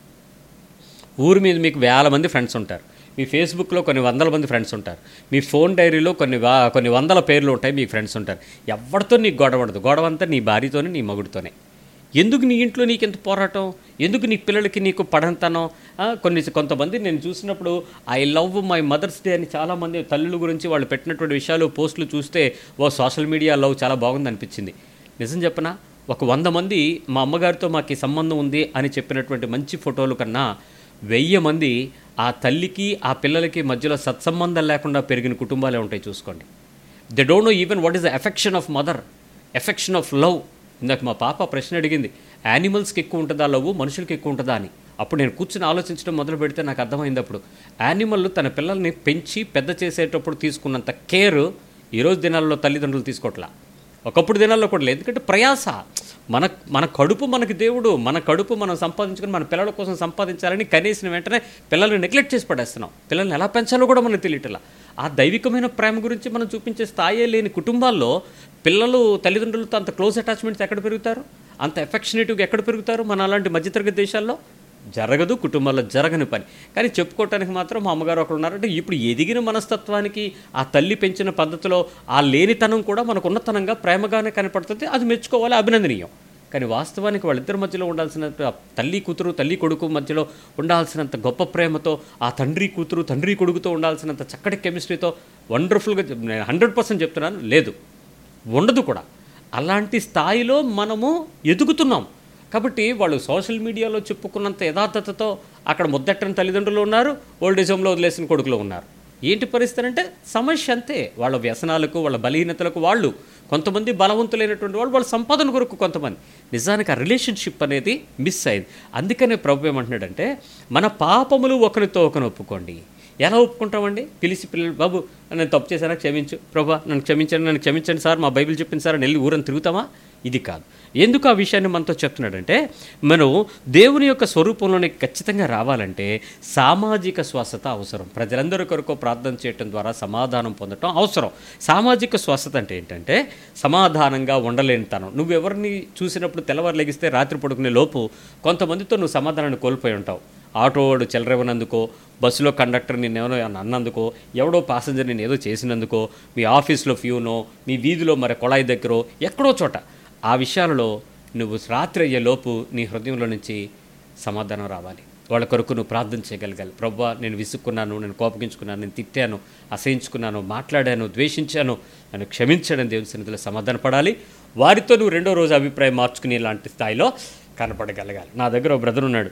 ఊరి మీద మీకు వేల మంది ఫ్రెండ్స్ ఉంటారు మీ ఫేస్బుక్లో కొన్ని వందల మంది ఫ్రెండ్స్ ఉంటారు మీ ఫోన్ డైరీలో కొన్ని వా కొన్ని వందల పేర్లు ఉంటాయి మీకు ఫ్రెండ్స్ ఉంటారు ఎవరితో నీకు గొడవ ఉండదు గొడవ అంతా నీ భార్యతోనే నీ మగుడితోనే ఎందుకు నీ ఇంట్లో నీకు ఎంత పోరాటం ఎందుకు నీ పిల్లలకి నీకు పడంతనం ఆ, కొన్ని కొంతమంది నేను చూసినప్పుడు I love my Mother's Day చాలామంది తల్లుల గురించి వాళ్ళు పెట్టినటువంటి విషయాలు పోస్టులు చూస్తే ఓ సోషల్ మీడియా లవ్ చాలా బాగుంది అనిపించింది నిజం చెప్పనా ఒక వంద మంది మా అమ్మగారితో మాకు ఈ సంబంధం ఉంది అని చెప్పినటువంటి మంచి ఫోటోలు కన్నా వెయ్యి మంది ఆ తల్లికి ఆ పిల్లలకి మధ్యలో సత్సంబంధం లేకుండా పెరిగిన కుటుంబాలే ఉంటాయి చూసుకోండి they don't know even what is the affection of mother affection of love ఇందాక మా పాప ప్రశ్న అడిగింది యానిమల్స్కి ఎక్కువ ఉంటుందా లవ్ మనుషులకి ఎక్కువ ఉంటుందా అని అప్పుడు నేను కూర్చుని ఆలోచించడం మొదలు పెడితే నాకు అర్థమైంది అప్పుడు యానిమల్ తన పిల్లల్ని పెంచి పెద్ద చేసేటప్పుడు తీసుకున్నంత కేర్ ఈరోజు దినాల్లో తల్లిదండ్రులు తీసుకోవట్లా ఒకప్పుడు దినాల్లో కూడా లేదు ఎందుకంటే ప్రయాస మన మన కడుపు మనకి దేవుడు మన కడుపు మనం సంపాదించుకొని మన పిల్లల కోసం సంపాదించాలని కనీసిన వెంటనే పిల్లల్ని నెగ్లెక్ట్ చేసి పడేస్తున్నాం పిల్లల్ని ఎలా పెంచాలో కూడా మనకు తెలియట్లా ఆ దైవికమైన ప్రేమ గురించి మనం చూపించే స్థాయే లేని కుటుంబాల్లో పిల్లలు తల్లిదండ్రులతో అంత క్లోజ్ అటాచ్మెంట్స్ ఎక్కడ పెరుగుతారు అంత ఎఫెక్షనేటివ్గా ఎక్కడ పెరుగుతారు మన అలాంటి మధ్యతరగతి దేశాల్లో జరగదు కుటుంబాల్లో జరగని పని కానీ చెప్పుకోవటానికి మాత్రం మా అమ్మగారు ఒకరు ఉన్నారంటే ఇప్పుడు ఎదిగిన మనస్తత్వానికి ఆ తల్లి పెంచిన పద్ధతిలో ఆ లేనితనం కూడా మనకు ఉన్నతనంగా ప్రేమగానే కనపడుతుంది అది మెచ్చుకోవాలి అభినందనీయం కానీ వాస్తవానికి వాళ్ళిద్దరి మధ్యలో ఉండాల్సిన ఆ తల్లి కూతురు తల్లి కొడుకు మధ్యలో ఉండాల్సినంత గొప్ప ప్రేమతో ఆ తండ్రి కూతురు తండ్రి కొడుకుతో ఉండాల్సినంత చక్కటి కెమిస్ట్రీతో వండర్ఫుల్గా నేను హండ్రెడ్ పర్సెంట్ చెప్తున్నాను లేదు ఉండదు కూడా అలాంటి స్థాయిలో మనము ఎదుగుతున్నాం కాబట్టి వాళ్ళు సోషల్ మీడియాలో చెప్పుకున్నంత యథార్థతతో అక్కడ ముద్దెట్టని తల్లిదండ్రులు ఉన్నారు ఓల్డేజ్ హోమ్లో వదిలేసిన కొడుకులు ఉన్నారు ఏంటి పరిస్థితి అంటే సమస్య అంతే వాళ్ళ వ్యసనాలకు వాళ్ళ బలహీనతలకు వాళ్ళు కొంతమంది బలవంతులైనటువంటి వాళ్ళు వాళ్ళ సంపాదన కొరకు కొంతమంది నిజానికి ఆ రిలేషన్షిప్ అనేది మిస్ అయింది అందుకనే ప్రభు ఏమంటున్నాడంటే మన పాపములు ఒకరితో ఒకరు ఒప్పుకోండి ఎలా ఒప్పుకుంటామండి పిలిచి పిల్లలు బాబు నేను తప్పు చేశానా క్షమించు ప్రభా నన్ను క్షమించండి నన్ను క్షమించండి సార్ మా బైబిల్ చెప్పింది సార్ అని వెళ్ళి ఊరని తిరుగుతామా ఇది కాదు ఎందుకు ఆ విషయాన్ని మనతో చెప్తున్నాడంటే మనం దేవుని యొక్క స్వరూపంలోనే ఖచ్చితంగా రావాలంటే సామాజిక స్వస్థత అవసరం ప్రజలందరి కొరకు ప్రార్థన చేయటం ద్వారా సమాధానం పొందటం అవసరం సామాజిక స్వస్థత అంటే ఏంటంటే సమాధానంగా ఉండలేని తనం నువ్వు ఎవరిని చూసినప్పుడు తెల్లవారు లెగిస్తే రాత్రి పడుకునే లోపు కొంతమందితో నువ్వు సమాధానాన్ని కోల్పోయి ఉంటావు ఆటో వాడు చిల్లరవనందుకో బస్సులో కండక్టర్ నిన్నేమో అన్నందుకో ఎవడో పాసెంజర్ నేను ఏదో చేసినందుకో మీ ఆఫీస్లో ఫ్యూనో మీ వీధిలో మరి కొళాయి దగ్గర ఎక్కడో చోట ఆ విషయాలలో నువ్వు రాత్రి అయ్యే లోపు నీ హృదయంలో నుంచి సమాధానం రావాలి వాళ్ళ కొరకు నువ్వు ప్రార్థన చేయగలగాలి ప్రవ్వా నేను విసుక్కున్నాను నేను కోపగించుకున్నాను నేను తిట్టాను అసహించుకున్నాను మాట్లాడాను ద్వేషించాను నన్ను క్షమించడం దేవుని సన్నిధిలో సమాధాన పడాలి వారితో నువ్వు రెండో రోజు అభిప్రాయం మార్చుకునే లాంటి స్థాయిలో కనపడగలగాలి నా దగ్గర ఒక బ్రదర్ ఉన్నాడు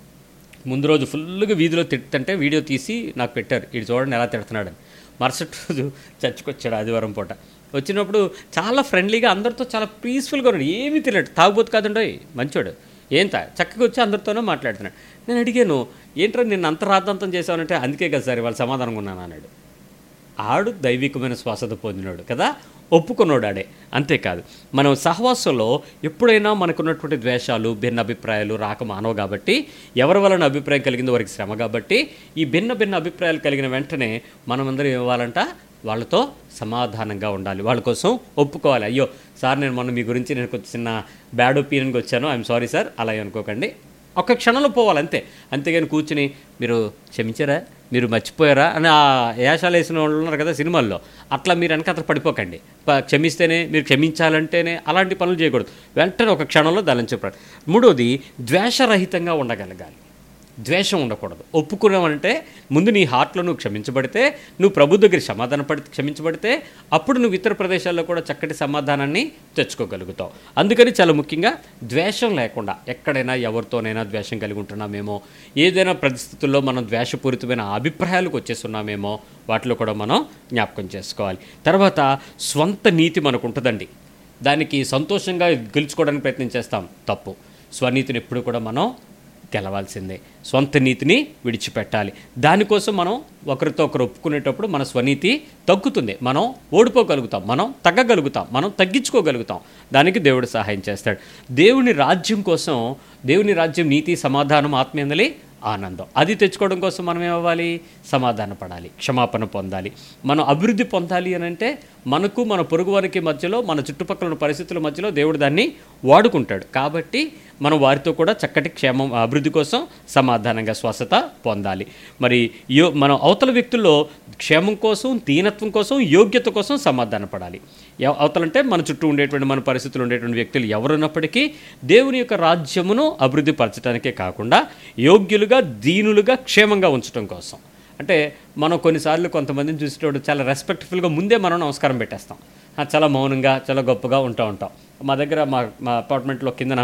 ముందు రోజు ఫుల్గా వీధిలో తిడుతుంటే వీడియో తీసి నాకు పెట్టారు ఇది చూడండి ఎలా తిడుతున్నాడని మరుసటి రోజు చర్చికి వచ్చాడు ఆదివారం పూట వచ్చినప్పుడు చాలా ఫ్రెండ్లీగా అందరితో చాలా పీస్ఫుల్గా ఉన్నాడు ఏమీ తెలియదు తాగుబోతు కాదండోయ్ మంచోడు ఏం తా చక్కగా వచ్చి అందరితోనే మాట్లాడుతున్నాడు నేను అడిగాను ఏంట్రా నిన్ను అంత రాద్ధాంతం చేశానంటే అందుకే కదా సార్ వాళ్ళు సమాధానంగా ఉన్నాను అన్నాడు ఆడు దైవికమైన స్వస్థత పొందినాడు కదా ఒప్పుకున్నాడు ఆడే అంతేకాదు మనం సహవాసంలో ఎప్పుడైనా మనకున్నటువంటి ద్వేషాలు భిన్న అభిప్రాయాలు రాక మానవ కాబట్టి ఎవరి వలన అభిప్రాయం కలిగిందో వారికి శ్రమ కాబట్టి ఈ భిన్న భిన్న అభిప్రాయాలు కలిగిన వెంటనే మనమందరం ఇవ్వాలంట వాళ్ళతో సమాధానంగా ఉండాలి వాళ్ళ కోసం ఒప్పుకోవాలి అయ్యో సార్ నేను మొన్న మీ గురించి నేను కొంచెం చిన్న బ్యాడ్ ఒపీనియన్కి వచ్చాను ఐఎమ్ సారీ సార్ అలా అనుకోకండి ఒక్క క్షణంలో పోవాలి అంతే అంతేగాని కూర్చుని మీరు క్షమించారా మీరు మర్చిపోయారా అని ఆ వేషాలు వేసిన వాళ్ళు ఉన్నారు కదా సినిమాల్లో అట్లా మీరు వెనక అతను పడిపోకండి ప- క్షమిస్తేనే మీరు క్షమించాలంటేనే అలాంటి పనులు చేయకూడదు వెంటనే ఒక క్షణంలో దాని చెప్పాడు మూడోది ద్వేషరహితంగా ఉండగలగాలి ద్వేషం ఉండకూడదు ఒప్పుకున్నామంటే ముందు నీ హార్ట్లో నువ్వు క్షమించబడితే నువ్వు ప్రభు దగ్గర సమాధాన పడి క్షమించబడితే అప్పుడు నువ్వు ఇతర ప్రదేశాల్లో కూడా చక్కటి సమాధానాన్ని తెచ్చుకోగలుగుతావు అందుకని చాలా ముఖ్యంగా ద్వేషం లేకుండా ఎక్కడైనా ఎవరితోనైనా ద్వేషం కలిగి ఉంటున్నామేమో ఏదైనా పరిస్థితుల్లో మనం ద్వేషపూరితమైన అభిప్రాయాలకు వచ్చేస్తున్నామేమో వాటిలో కూడా మనం జ్ఞాపకం చేసుకోవాలి తర్వాత స్వంత నీతి మనకు ఉంటుందండి దానికి సంతోషంగా గెలుచుకోవడానికి ప్రయత్నం చేస్తాం తప్పు స్వనీతిని ఎప్పుడు కూడా మనం గెలవాల్సిందే సొంత నీతిని విడిచిపెట్టాలి దానికోసం మనం ఒకరితో ఒకరు ఒప్పుకునేటప్పుడు మన స్వనీతి తగ్గుతుంది మనం ఓడిపోగలుగుతాం మనం తగ్గగలుగుతాం మనం తగ్గించుకోగలుగుతాం దానికి దేవుడు సహాయం చేస్తాడు దేవుని రాజ్యం కోసం దేవుని రాజ్యం నీతి సమాధానం ఆత్మీయందలి ఆనందం అది తెచ్చుకోవడం కోసం మనం ఏమవ్వాలి సమాధాన పడాలి క్షమాపణ పొందాలి మనం అభివృద్ధి పొందాలి అని అంటే మనకు మన పొరుగు వారికి మధ్యలో మన చుట్టుపక్కల ఉన్న పరిస్థితుల మధ్యలో దేవుడు దాన్ని వాడుకుంటాడు కాబట్టి మనం వారితో కూడా చక్కటి క్షేమం అభివృద్ధి కోసం సమాధానంగా స్వస్థత పొందాలి మరి యో మనం అవతల వ్యక్తుల్లో క్షేమం కోసం దీనత్వం కోసం యోగ్యత కోసం సమాధాన పడాలి ఎవ- అవతలంటే మన చుట్టూ ఉండేటువంటి మన పరిస్థితులు ఉండేటువంటి వ్యక్తులు ఎవరున్నప్పటికీ దేవుని యొక్క రాజ్యమును అభివృద్ధి పరచడానికే కాకుండా యోగ్యులుగా దీనులుగా క్షేమంగా ఉంచడం కోసం అంటే మనం కొన్నిసార్లు కొంతమందిని చూసేటప్పుడు చాలా రెస్పెక్ట్ఫుల్గా ముందే మనం నమస్కారం పెట్టేస్తాం ఆ, చాలా మౌనంగా చాలా గొప్పగా ఉంటూ ఉంటాం మా దగ్గర మా మా అపార్ట్మెంట్లో కిందన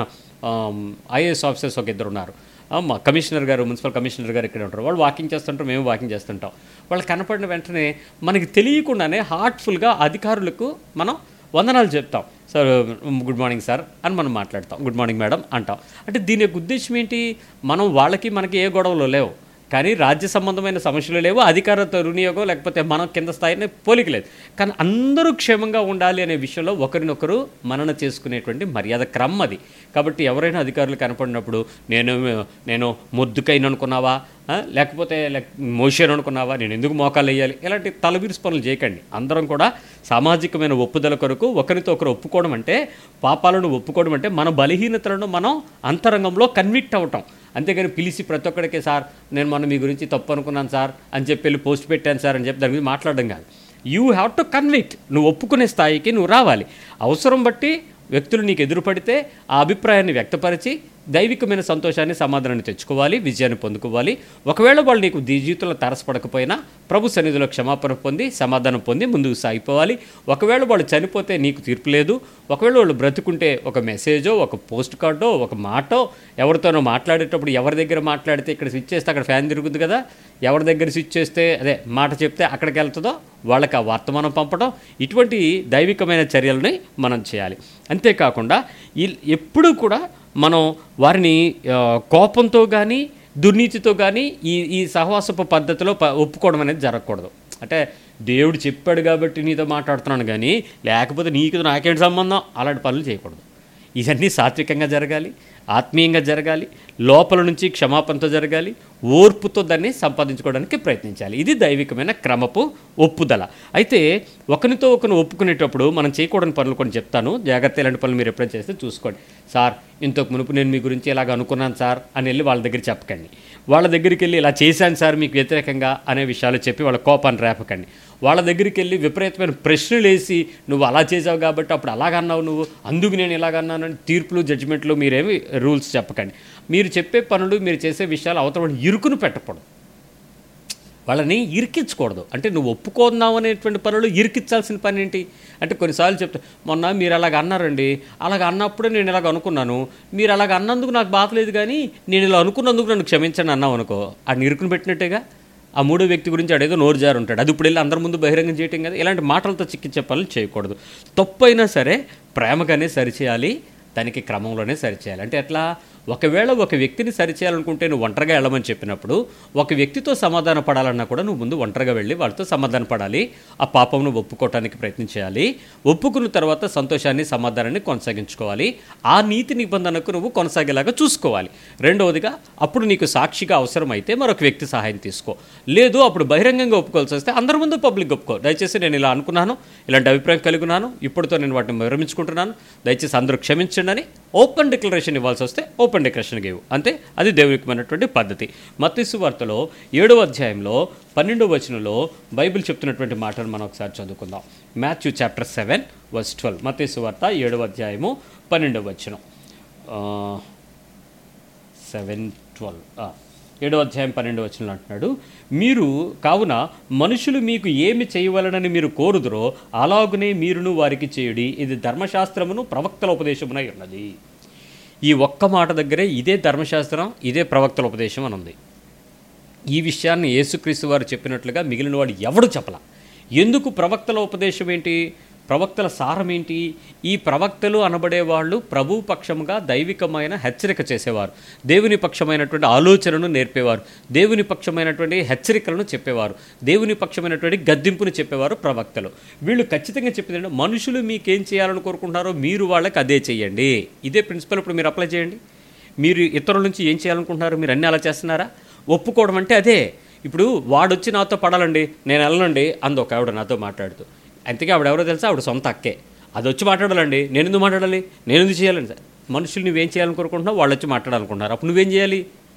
ఐఏఎస్ ఆఫీసర్స్ ఒక ఇద్దరు ఉన్నారు ఆ, మా కమిషనర్ గారు మున్సిపల్ కమిషనర్ గారు ఇక్కడ ఉంటారు వాళ్ళు వాకింగ్ చేస్తుంటారు మేము వాకింగ్ చేస్తుంటాం వాళ్ళు కనపడిన వెంటనే మనకి తెలియకుండానే హార్ట్ఫుల్గా అధికారులకు మనం వందనాలు చెప్తాం సార్ గుడ్ మార్నింగ్ సార్ అని మనం మాట్లాడతాం గుడ్ మార్నింగ్ మేడం అంటాం అంటే దీని యొక్క ఉద్దేశం ఏంటి మనం వాళ్ళకి మనకి ఏ గొడవలు లేవు కానీ రాజ్య సంబంధమైన సమస్యలు లేవు అధికార దుర్వినియోగం లేకపోతే మనం కింద స్థాయినే పోలిక లేదు కానీ అందరూ క్షేమంగా ఉండాలి అనే విషయంలో ఒకరినొకరు మనన చేసుకునేటువంటి మర్యాద క్రమం అది కాబట్టి ఎవరైనా అధికారులు కనపడినప్పుడు నేను నేను ముద్దుకైన అనుకున్నావా ఆ? లేకపోతే మోషన్ అనుకున్నావా నేను ఎందుకు మోకాలు వేయాలి ఇలాంటి తలబిరుసు పనులు చేయకండి అందరం కూడా సామాజికమైన ఒప్పుదల కొరకు ఒకరితో ఒకరు ఒప్పుకోవడం అంటే పాపాలను ఒప్పుకోవడం అంటే మన బలహీనతలను మనం అంతరంగంలో కన్విక్ట్ అవటం అంతేగాని పిలిచి ప్రతి ఒక్కడికి సార్ నేను మొన్న మీ గురించి తప్పు అనుకున్నాను సార్ అని చెప్పి వెళ్ళి పోస్ట్ పెట్టాను సార్ అని చెప్పి దాని గురించి మాట్లాడడం కాదు యూ హ్యావ్ టు కన్విక్ట్ నువ్వు ఒప్పుకునే స్థాయికి నువ్వు రావాలి అవసరం బట్టి వ్యక్తులు నీకు ఎదురుపడితే ఆ అభిప్రాయాన్ని వ్యక్తపరిచి దైవికమైన సంతోషాన్ని సమాధానాన్ని తెచ్చుకోవాలి విజయాన్ని పొందుకోవాలి ఒకవేళ వాళ్ళు నీకు దీ జీవితంలో తరసపడకపోయినా ప్రభు సన్నిధిలో క్షమాపణ పొంది సమాధానం పొంది ముందుకు సాగిపోవాలి ఒకవేళ వాళ్ళు చనిపోతే నీకు తీర్పు లేదు ఒకవేళ వాళ్ళు బ్రతుకుంటే ఒక మెసేజో ఒక పోస్ట్ కార్డో ఒక మాటో ఎవరితోనో మాట్లాడేటప్పుడు ఎవరి దగ్గర మాట్లాడితే ఇక్కడ స్విచ్ చేస్తే అక్కడ ఫ్యాన్ తిరుగుతుంది కదా ఎవరి దగ్గర స్విచ్ చేస్తే అదే మాట చెప్తే అక్కడికి వెళ్తుందో వాళ్ళకి ఆ వర్తమానం పంపడం ఇటువంటి దైవికమైన చర్యలని మనం చేయాలి అంతేకాకుండా ఈ- ఎప్పుడూ కూడా మనం వారిని ఆ, కోపంతో కానీ దుర్నీతితో కానీ ఈ ఈ సహవాసపు పద్ధతిలో ప- ఒప్పుకోవడం అనేది జరగకూడదు అంటే దేవుడు చెప్పాడు కాబట్టి నీతో మాట్లాడుతున్నాను కానీ లేకపోతే నీకు నాకేంటి సంబంధం అలాంటి పనులు చేయకూడదు ఇవన్నీ సాత్వికంగా జరగాలి ఆత్మీయంగా జరగాలి లోపల నుంచి క్షమాపణతో జరగాలి ఓర్పుతో దాన్ని సంపాదించుకోవడానికి ప్రయత్నించాలి ఇది దైవికమైన క్రమపు ఒప్పుదల అయితే ఒకరితో ఒకరిని ఒప్పుకునేటప్పుడు మనం చేయకూడని పనులు కొన్ని చెప్తాను జాగ్రత్త ఇలాంటి పనులు మీరు ఎప్పుడైనా చేస్తే చూసుకోండి సార్ ఇంతకు మునుపు నేను మీ గురించి ఇలాగ అనుకున్నాను సార్ అని వెళ్ళి వాళ్ళ దగ్గర చెప్పకండి వాళ్ళ దగ్గరికి వెళ్ళి ఇలా చేశాను సార్ మీకు వ్యతిరేకంగా అనే విషయాలు చెప్పి వాళ్ళ కోపాన్ని రేపకండి వాళ్ళ దగ్గరికి వెళ్ళి విపరీతమైన ప్రశ్నలు వేసి నువ్వు అలా చేసావు కాబట్టి అప్పుడు అలాగన్నావు నువ్వు అందుకు నేను ఇలాగన్నాను అని తీర్పులు జడ్జిమెంట్లు మీరేమి రూల్స్ చెప్పకండి మీరు చెప్పే పనులు మీరు చేసే విషయాలు అవతల వాళ్ళని ఇరుకును పెట్టకూడదు వాళ్ళని ఇరికించకూడదు అంటే నువ్వు ఒప్పుకోన్నావు అనేటువంటి పనులు ఇరికించాల్సిన పని ఏంటి అంటే కొన్నిసార్లు చెప్తా మొన్న మీరు అలాగ అన్నారండి అలాగ అన్నప్పుడే నేను ఇలాగ అనుకున్నాను మీరు అలాగ అన్నందుకు నాకు బాధ లేదు కానీ నేను ఇలా అనుకున్నందుకు నన్ను క్షమించండి అన్నావు అనుకో ఆ ఇరుకును పెట్టినట్టేగా ఆ మూడో వ్యక్తి గురించి అడేదో నోరు జారు ఉంటాడు అది ఇప్పుడు వెళ్ళి అందరి ముందు బహిరంగం చేయటం కదా ఇలాంటి మాటలతో చిక్కించే పనులు చేయకూడదు తప్పు అయినా సరే ప్రేమగానే సరిచేయాలి దానికి క్రమంలోనే సరిచేయాలి అంటే ఎట్లా ఒకవేళ ఒక వ్యక్తిని సరిచేయాలనుకుంటే నువ్వు ఒంటరిగా వెళ్ళమని చెప్పినప్పుడు ఒక వ్యక్తితో సమాధాన పడాలన్నా కూడా నువ్వు ముందు ఒంటరిగా వెళ్ళి వాళ్ళతో సమాధాన పడాలి ఆ పాపంను ఒప్పుకోవటానికి ప్రయత్నం చేయాలి ఒప్పుకున్న తర్వాత సంతోషాన్ని సమాధానాన్ని కొనసాగించుకోవాలి ఆ నీతి నిబంధనకు నువ్వు కొనసాగేలాగా చూసుకోవాలి రెండవదిగా అప్పుడు నీకు సాక్షిగా అవసరమైతే మరొక వ్యక్తి సహాయం తీసుకో లేదు అప్పుడు బహిరంగంగా ఒప్పుకోవాల్సి వస్తే అందరి ముందు పబ్లిక్ ఒప్పుకో దయచేసి నేను ఇలా అనుకున్నాను ఇలాంటి అభిప్రాయం కలిగి ఉన్నాను ఇప్పటితో నేను వాటిని విరమించుకుంటున్నాను దయచేసి అందరూ క్షమించండి అని ఓపెన్ డిక్లరేషన్ ఇవ్వాల్సి వస్తే ఓపెన్ డిక్లరేషన్ ఇవ్వు అంతే అది దేవునికమైనటువంటి పద్ధతి మత్తిసు వార్తలో ఏడవ అధ్యాయంలో పన్నెండవ వచనంలో బైబిల్ చెప్తున్నటువంటి మాటను మనం ఒకసారి చదువుకుందాం Matthew chapter seven verse twelve మత్తిసు వార్త ఏడవ అధ్యాయము పన్నెండవ వచనం సెవెన్ ట్వెల్వ్ ఏడో అధ్యాయం పన్నెండు వచనంలో అంటున్నాడు మీరు కావున మనుషులు మీకు ఏమి చేయవలనని మీరు కోరుదురో అలాగునే మీరును వారికి చేయుడి ఇది ధర్మశాస్త్రమును ప్రవక్తల ఉపదేశమునై ఉన్నది ఈ ఒక్క మాట దగ్గరే ఇదే ధర్మశాస్త్రం ఇదే ప్రవక్తల ఉపదేశం అని ఉంది ఈ విషయాన్ని యేసుక్రీస్తు వారు చెప్పినట్లుగా మిగిలిన వాడు ఎవడు చెప్పల ఎందుకు ప్రవక్తల ఉపదేశం ఏంటి ప్రవక్తల సారం ఏంటి ఈ ప్రవక్తలు అనబడే వాళ్ళు ప్రభు పక్షముగా దైవికమైన హెచ్చరిక చేసేవారు దేవుని పక్షమైనటువంటి ఆలోచనను నేర్పేవారు దేవుని పక్షమైనటువంటి హెచ్చరికలను చెప్పేవారు దేవుని పక్షమైనటువంటి గద్దింపును చెప్పేవారు ప్రవక్తలు వీళ్ళు ఖచ్చితంగా చెప్పేది మనుషులు మీకేం చేయాలని కోరుకుంటున్నారో మీరు వాళ్ళకి అదే చేయండి ఇదే ప్రిన్సిపల్ ఇప్పుడు మీరు అప్లై చేయండి మీరు ఇతరుల నుంచి ఏం చేయాలనుకుంటున్నారు మీరు అన్నీ అలా చేస్తున్నారా ఒప్పుకోవడం అంటే అదే ఇప్పుడు వాడు వచ్చి నాతో పడాలండి నేను వెళ్ళనండి అంది ఒక ఆవిడ నాతో మాట్లాడుతూ అంతకే ఆవిడ ఎవరో తెలుసా ఆవిడ సొంత అక్కే అది వచ్చి మాట్లాడాలండి నేను ఎందుకు మాట్లాడాలి నేను ఎందుకు చేయాలని సార్ మనుషులు నువ్వేం చేయాలని కోరుకుంటున్నావు వాళ్ళు వచ్చి మాట్లాడాలనుకుంటున్నారు అప్పుడు నువ్వేం చేయాలి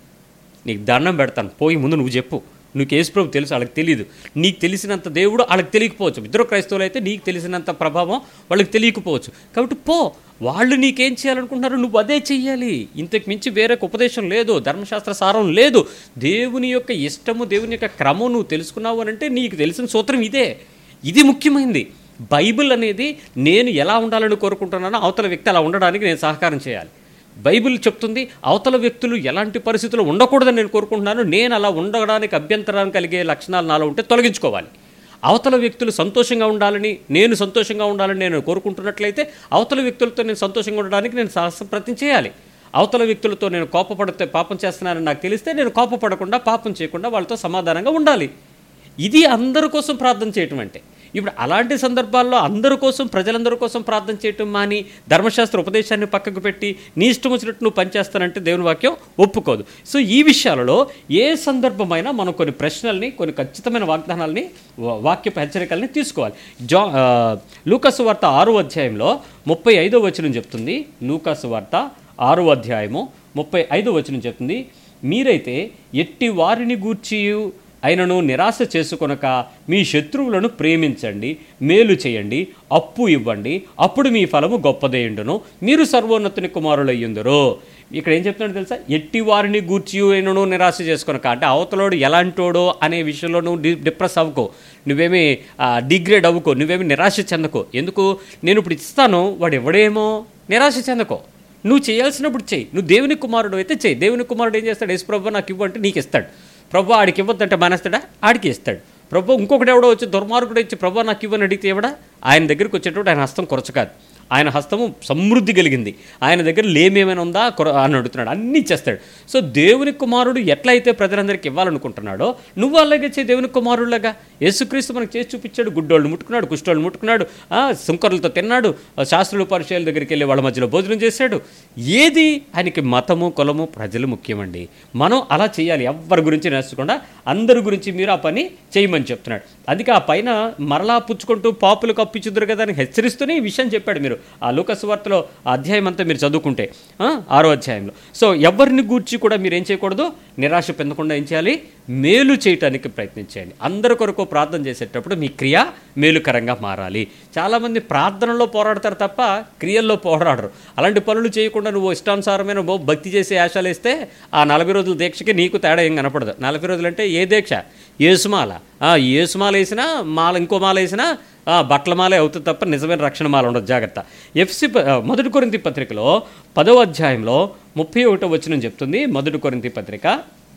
నీకు దండం పెడతాను పోయి ముందు నువ్వు చెప్పు నీకు యేసు ప్రభు తెలుసు వాళ్ళకి తెలియదు నీకు తెలిసినంత దేవుడు వాళ్ళకి తెలియకపోవచ్చు ఇద్దరు క్రైస్తవులు అయితే నీకు తెలిసినంత ప్రభావం వాళ్ళకి తెలియకపోవచ్చు కాబట్టి పో వాళ్ళు నీకేం చేయాలనుకుంటున్నారు నువ్వు అదే చెయ్యాలి ఇంతకు మించి వేరే ఉపదేశం లేదు ధర్మశాస్త్ర సారం లేదు దేవుని యొక్క ఇష్టము దేవుని యొక్క క్రమం నువ్వు తెలుసుకున్నావు అని అంటే నీకు తెలిసిన సూత్రం ఇదే ఇది ముఖ్యమైనది బైబిల్ అనేది నేను ఎలా ఉండాలని కోరుకుంటున్నానో అవతల వ్యక్తి అలా ఉండడానికి నేను సహకారం చేయాలి బైబిల్ చెప్తుంది అవతల వ్యక్తులు ఎలాంటి పరిస్థితుల్లో ఉండకూడదని నేను కోరుకుంటున్నాను నేను అలా ఉండడానికి అభ్యంతరం కలిగే లక్షణాలు నాలో ఉంటే తొలగించుకోవాలి అవతల వ్యక్తులు సంతోషంగా ఉండాలని నేను సంతోషంగా ఉండాలని నేను కోరుకుంటున్నట్లయితే అవతల వ్యక్తులతో నేను సంతోషంగా ఉండడానికి నేను సాహస ప్రయత్నం చేయాలి అవతల వ్యక్తులతో నేను కోపపడితే పాపం చేస్తున్నానని నాకు తెలిస్తే నేను కోపపడకుండా పాపం చేయకుండా వాళ్ళతో సమాధానంగా ఉండాలి ఇది అందరి కోసం ప్రార్థన చేయటం అంటే ఇప్పుడు అలాంటి సందర్భాల్లో అందరి కోసం ప్రజలందరి కోసం ప్రార్థన చేయటం మాని ధర్మశాస్త్ర ఉపదేశాన్ని పక్కకు పెట్టి నీ ఇష్టం వచ్చినట్టు నువ్వు పనిచేస్తానంటే దేవుని వాక్యం ఒప్పుకోదు సో ఈ విషయాలలో ఏ సందర్భమైనా మనం కొన్ని ప్రశ్నల్ని కొన్ని ఖచ్చితమైన వాగ్దానాలని వా- వాక్యపు హెచ్చరికల్ని తీసుకోవాలి జా ఆ, లూకాసు వార్త ఆరో అధ్యాయంలో ముప్పై ఐదో వచనం చెప్తుంది లూకాసు వార్త ఆరో అధ్యాయము ముప్పై ఐదో వచనం చెప్తుంది మీరైతే ఎట్టి వారిని గూర్చి అయినను నిరాశ చేసుకొనక మీ శత్రువులను ప్రేమించండి మేలు చేయండి అప్పు ఇవ్వండి అప్పుడు మీ ఫలము గొప్పదేయుండును మీరు సర్వోన్నతుని కుమారులయ్యుందరు ఇక్కడ ఏం చెప్తున్నాడు తెలుసా ఎట్టి వారిని గూర్చి అయినను నిరాశ చేసుకొనక అంటే అవతలోడు ఎలాంటోడో అనే విషయంలో నువ్వు డి డిప్రెస్ అవ్వకో నువ్వేమి డిగ్రేడ్ అవ్వకో నువ్వేమి నిరాశ చెందకో ఎందుకు నేను ఇప్పుడు ఇస్తాను వాడు ఎవడేమో నిరాశ చెందకో నువ్వు చేయాల్సినప్పుడు చెయ్యి నువ్వు దేవుని కుమారుడు అయితే చెయ్యి దేవుని కుమారుడు ఏం చేస్తాడు యేసు ప్రభు నాకు ఇవ్వంటే నీకు ఇస్తాడు ప్రభు ఆడికి ఇవ్వద్దంటే మానేస్తాడా ఆడికి ఇస్తాడు ప్రభు ఇంకొకటి ఎవడో వచ్చి దుర్మార్గుడు వచ్చి ప్రభు నాకు ఇవ్వని అడిగితే ఎవడా ఆయన దగ్గరికి వచ్చేటప్పుడు ఆయన హస్తం కొరచ కాదు ఆయన హస్తము సమృద్ధి కలిగింది ఆయన దగ్గర లేమేమైనా ఉందా కొర అని అడుగుతున్నాడు అన్నీ ఇచ్చేస్తాడు సో దేవుని కుమారుడు ఎట్లయితే ప్రజలందరికీ ఇవ్వాలనుకుంటున్నాడో నువ్వు అలాగే చే దేవుని కుమారుడులాగా యేసుక్రీస్తు మనకు చేసి చూపించాడు గుడ్డోళ్ళు ముట్టుకున్నాడు కుష్టోళ్ళు ముట్టుకున్నాడు ఆ, సుంకరులతో తిన్నాడు ఆ, శాస్త్రులు పరిచయాల దగ్గరికి వెళ్ళి వాళ్ళ మధ్యలో భోజనం చేశాడు ఏది ఆయనకి మతము కులము ప్రజలు ముఖ్యమండి మనం అలా చేయాలి ఎవరి గురించి నేర్చకుండా అందరి గురించి మీరు ఆ పని చేయమని చెప్తున్నాడు అందుకే ఆ పైన మరలా పుచ్చుకుంటూ పాపులు కప్పించుదురు కదా అని హెచ్చరిస్తూనే ఈ విషయం చెప్పాడు మీరు ఆ లూకస్ వార్తలో ఆ అధ్యాయం అంతా మీరు చదువుకుంటే ఆ, ఆరో అధ్యాయంలో సో ఎవరిని గూర్చి కూడా మీరు ఏం చేయకూడదు నిరాశ పొందకుండా ఏం చేయాలి మేలు చేయటానికి ప్రయత్నించండి అందరి కొరకు ప్రార్థన చేసేటప్పుడు మీ క్రియ మేలుకరంగా మారాలి చాలామంది ప్రార్థనలో పోరాడతారు తప్ప క్రియల్లో పోరాడరు అలాంటి పనులు చేయకుండా నువ్వు ఇష్టానుసారమైన ఓ భక్తి చేసే ఆశలు వేస్తే ఆ నలభై రోజుల దీక్షకి నీకు తేడా ఏం కనపడదు నలభై రోజులు అంటే ఏ దీక్ష ఏసుమాల ఆ, ఈ ఏసుమాల వేసినా మాల ఇంకో మాల వేసినా ఆ, బట్టల మాలే అవుతుంది తప్ప నిజమైన రక్షణ మాల ఉండదు జాగ్రత్త ఎఫ్సి ప- ఆ, మొదటి కొరింతి పత్రికలో పదవ అధ్యాయంలో ముప్పై ఒకటో వచనం చెప్తుంది మొదటి కొరింతి పత్రిక